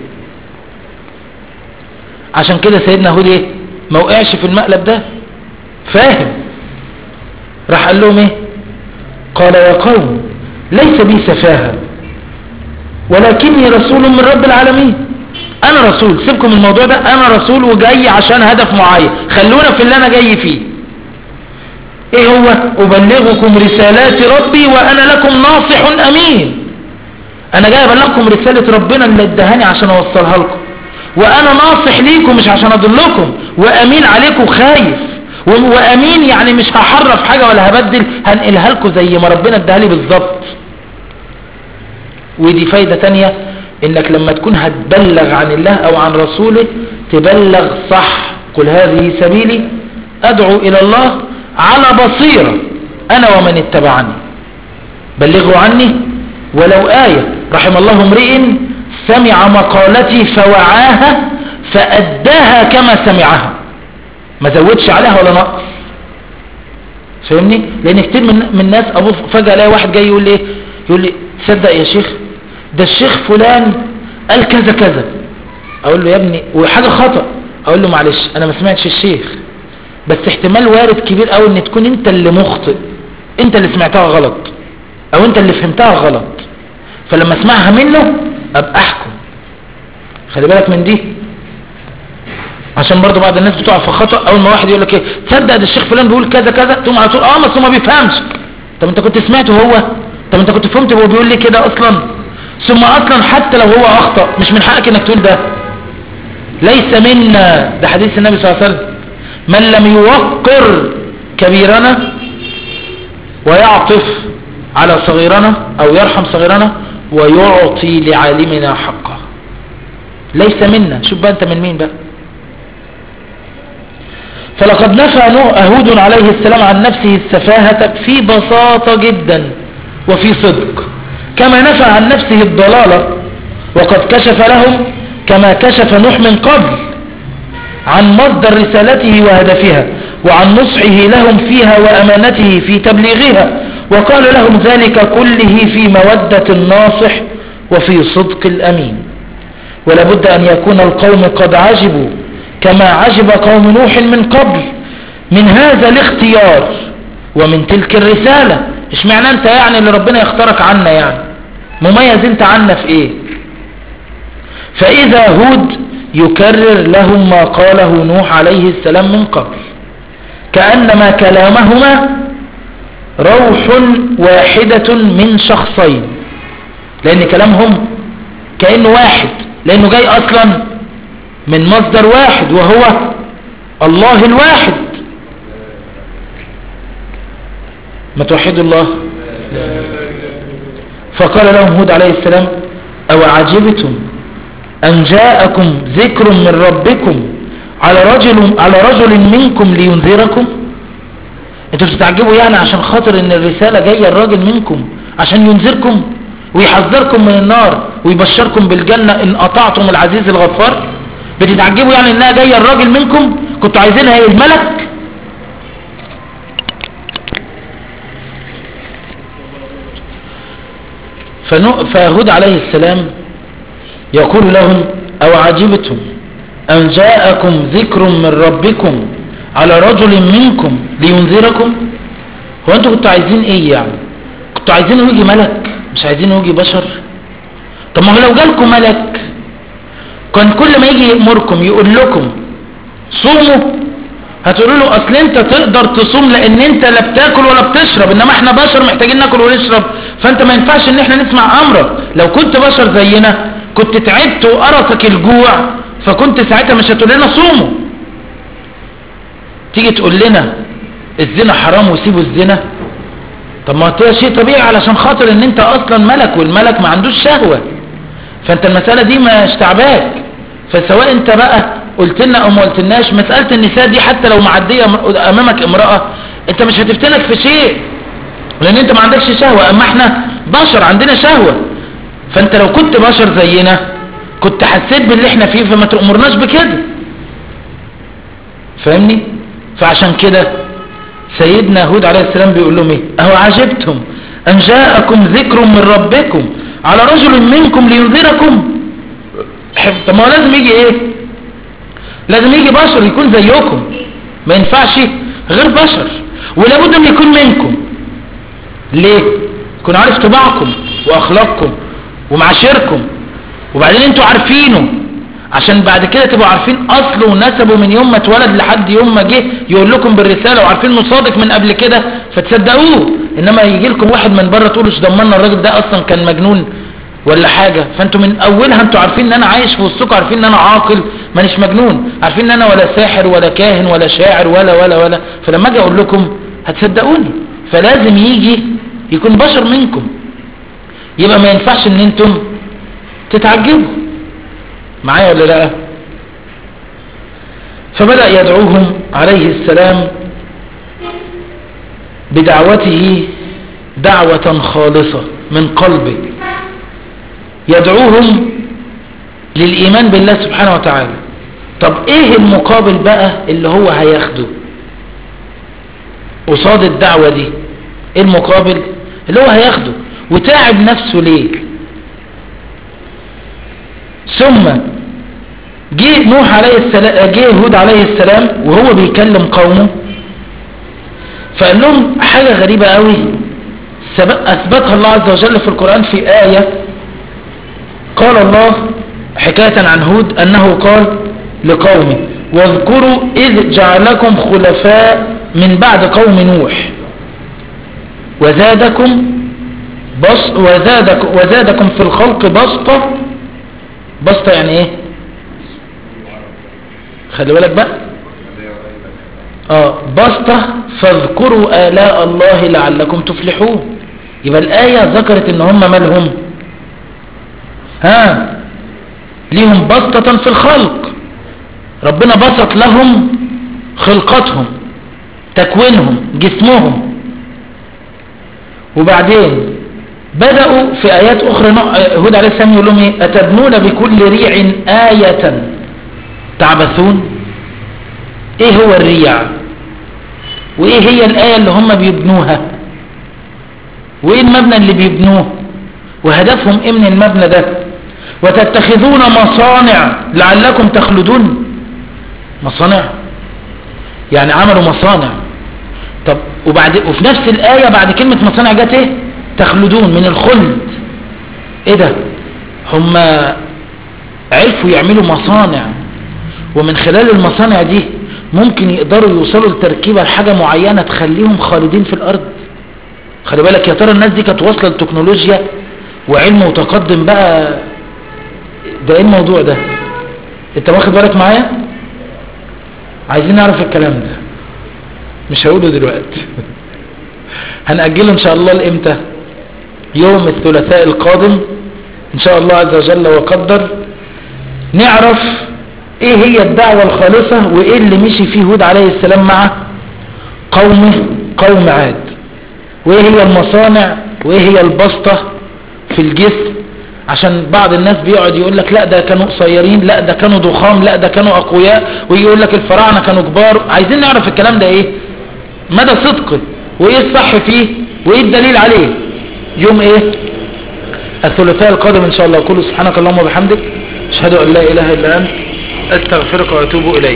عشان كده سيدنا هود ايه ما وقعش في المقلب ده فاهم راح قال لهم ايه قال يا قوم ليس بي سفاهة ولكني رسول من رب العالمين انا رسول سيبكم الموضوع ده انا رسول وجاي عشان هدف معين خلونا في اللي انا جاي فيه ايه هو ابلغكم رسالات ربي وانا لكم ناصح امين انا جاي ابلغكم رسالة ربنا اللي ادهاني عشان اوصلها لكم وانا ناصح ليكم مش عشان اضلكم وامين عليكم خايف وامين يعني مش هحرف حاجة ولا هبدل هنقلها لكم زي ما ربنا اداها لي بالظبط ودي فايدة تانية انك لما تكون هتبلغ عن الله او عن رسوله تبلغ صح قل هذه سبيلي ادعو الى الله على بصيرة انا ومن اتبعني بلغوا عني ولو آية رحم الله امرئ سمع مقالتي فوعاها فأداها كما سمعها ما زودش عليها ولا نقص فاهمني لان كتير من من الناس ابو فجاه الاقي واحد جاي يقول لي يقول لي تصدق يا شيخ ده الشيخ فلان قال كذا كذا اقول له يا ابني وحاجه خطا اقول له معلش انا ما سمعتش الشيخ بس احتمال وارد كبير قوي ان تكون انت اللي مخطئ انت اللي سمعتها غلط او انت اللي فهمتها غلط فلما اسمعها منه ابقى احكم خلي بالك من دي عشان برضو بعض الناس بتقع في خطأ اول ما واحد يقول لك ايه تصدق ده الشيخ فلان بيقول كذا كذا تقوم على طول اه بس هو ما بيفهمش طب انت كنت سمعته هو طب انت كنت فهمت هو بيقول لي كده اصلا ثم اصلا حتى لو هو اخطأ مش من حقك انك تقول ده ليس منا ده حديث النبي صلى الله عليه وسلم من لم يوقر كبيرنا ويعطف على صغيرنا او يرحم صغيرنا ويعطي لعالمنا حقه ليس منا شوف بقى انت من مين بقى فلقد نفى هود عليه السلام عن نفسه السفاهة في بساطة جدا وفي صدق كما نفى عن نفسه الضلالة وقد كشف لهم كما كشف نوح من قبل عن مصدر رسالته وهدفها وعن نصحه لهم فيها وأمانته في تبليغها وقال لهم ذلك كله في مودة الناصح وفي صدق الأمين ولابد أن يكون القوم قد عجبوا كما عجب قوم نوح من قبل من هذا الاختيار ومن تلك الرسالة ايش معنى انت يعني اللي ربنا يختارك عنا يعني مميز انت عنا في ايه فاذا هود يكرر لهم ما قاله نوح عليه السلام من قبل كأنما كلامهما روح واحدة من شخصين لان كلامهم كأنه واحد لانه جاي اصلا من مصدر واحد وهو الله الواحد ما توحدوا الله فقال لهم هود عليه السلام أو عجبتم أن جاءكم ذكر من ربكم على رجل, على رجل منكم لينذركم انتوا بتتعجبوا يعني عشان خاطر ان الرسالة جاية الراجل منكم عشان ينذركم ويحذركم من النار ويبشركم بالجنة ان اطعتم العزيز الغفار بتتعجبوا يعني انها جاية الراجل منكم كنتوا عايزينها ايه الملك فهود عليه السلام يقول لهم أو عجبتم أن جاءكم ذكر من ربكم على رجل منكم لينذركم هو أنتوا كنتوا عايزين إيه يعني كنتوا عايزين يجي ملك مش عايزين يجي بشر طب ما هو لو جالكم ملك كان كل ما يجي يأمركم يقول لكم صوموا هتقولوا له اصل انت تقدر تصوم لان انت لا بتاكل ولا بتشرب انما احنا بشر محتاجين ناكل ونشرب فانت ما ينفعش ان احنا نسمع امرك لو كنت بشر زينا كنت تعبت وقرصك الجوع فكنت ساعتها مش هتقول لنا صوموا تيجي تقول لنا الزنا حرام وسيبوا الزنا طب ما ده شيء طبيعي علشان خاطر ان انت اصلا ملك والملك ما عندوش شهوة فانت المسألة دي مش تعباك فسواء انت بقى قلت لنا او ما قلتلناش مسألة النساء دي حتى لو معدية امامك امرأة انت مش هتفتنك في شيء لان انت ما عندكش شهوة اما احنا بشر عندنا شهوة فانت لو كنت بشر زينا كنت حسيت باللي احنا فيه فما تأمرناش بكده فاهمني فعشان كده سيدنا هود عليه السلام بيقول لهم ايه اهو عجبتم ان جاءكم ذكر من ربكم على رجل منكم لينذركم طب ما هو لازم يجي ايه لازم يجي بشر يكون زيكم ما ينفعش غير بشر ولابد ان يكون منكم ليه يكون عارف طباعكم واخلاقكم ومعاشركم وبعدين انتوا عارفينه عشان بعد كده تبقوا عارفين اصله ونسبه من يوم ما اتولد لحد يوم ما جه يقول لكم بالرساله وعارفين انه صادق من قبل كده فتصدقوه انما يجي لكم واحد من بره تقولوا ضمنا الراجل ده اصلا كان مجنون ولا حاجة فانتوا من اولها انتوا عارفين ان انا عايش في وسطكم عارفين ان انا عاقل مانيش مجنون عارفين ان انا ولا ساحر ولا كاهن ولا شاعر ولا ولا ولا فلما اجي اقول لكم هتصدقوني فلازم يجي يكون بشر منكم يبقى ما ينفعش ان انتم تتعجبوا معايا ولا لا فبدأ يدعوهم عليه السلام بدعوته دعوة خالصة من قلبه يدعوهم للإيمان بالله سبحانه وتعالى طب ايه المقابل بقى اللي هو هياخده قصاد الدعوة دي ايه المقابل اللي هو هياخده وتعب نفسه ليه ثم جه نوح عليه السلام جه هود عليه السلام وهو بيكلم قومه فقال لهم حاجة غريبة قوي أثبتها الله عز وجل في القرآن في آية قال الله حكاية عن هود أنه قال لقومه واذكروا إذ جعلكم خلفاء من بعد قوم نوح وزادكم بص وزادك وزادكم في الخلق بسطة بسطة يعني ايه خلي بالك بقى اه بسطة فاذكروا آلاء الله لعلكم تفلحون يبقى الآية ذكرت ان هم مالهم ها ليهم بسطة في الخلق ربنا بسط لهم خلقتهم تكوينهم جسمهم وبعدين بدأوا في آيات أخرى هود عليه السلام يقول لهم إيه أتبنون بكل ريع آية تعبثون إيه هو الريع وإيه هي الآية اللي هم بيبنوها وإيه المبنى اللي بيبنوه وهدفهم إيه من المبنى ده وتتخذون مصانع لعلكم تخلدون مصانع يعني عملوا مصانع طب وبعد وفي نفس الآية بعد كلمة مصانع جت ايه تخلدون من الخلد ايه ده هم عرفوا يعملوا مصانع ومن خلال المصانع دي ممكن يقدروا يوصلوا لتركيبة لحاجة معينة تخليهم خالدين في الارض خلي بالك يا ترى الناس دي كانت واصله لتكنولوجيا وعلم متقدم بقى ده ايه الموضوع ده انت واخد بالك معايا عايزين نعرف الكلام ده مش هقوله دلوقتي هنأجله ان شاء الله لامتى يوم الثلاثاء القادم ان شاء الله عز وجل وقدر نعرف ايه هي الدعوة الخالصة وايه اللي مشي فيه هود عليه السلام مع قومه قوم عاد وايه هي المصانع وايه هي البسطة في الجسم عشان بعض الناس بيقعد يقول لك لا ده كانوا قصيرين لا ده كانوا ضخام لا ده كانوا اقوياء ويقول لك الفراعنة كانوا كبار عايزين نعرف الكلام ده ايه مدى صدقه وايه الصح فيه وايه الدليل عليه يوم ايه الثلاثاء القادم ان شاء الله كله سبحانك اللهم وبحمدك اشهد ان لا اله الا انت استغفرك واتوب اليك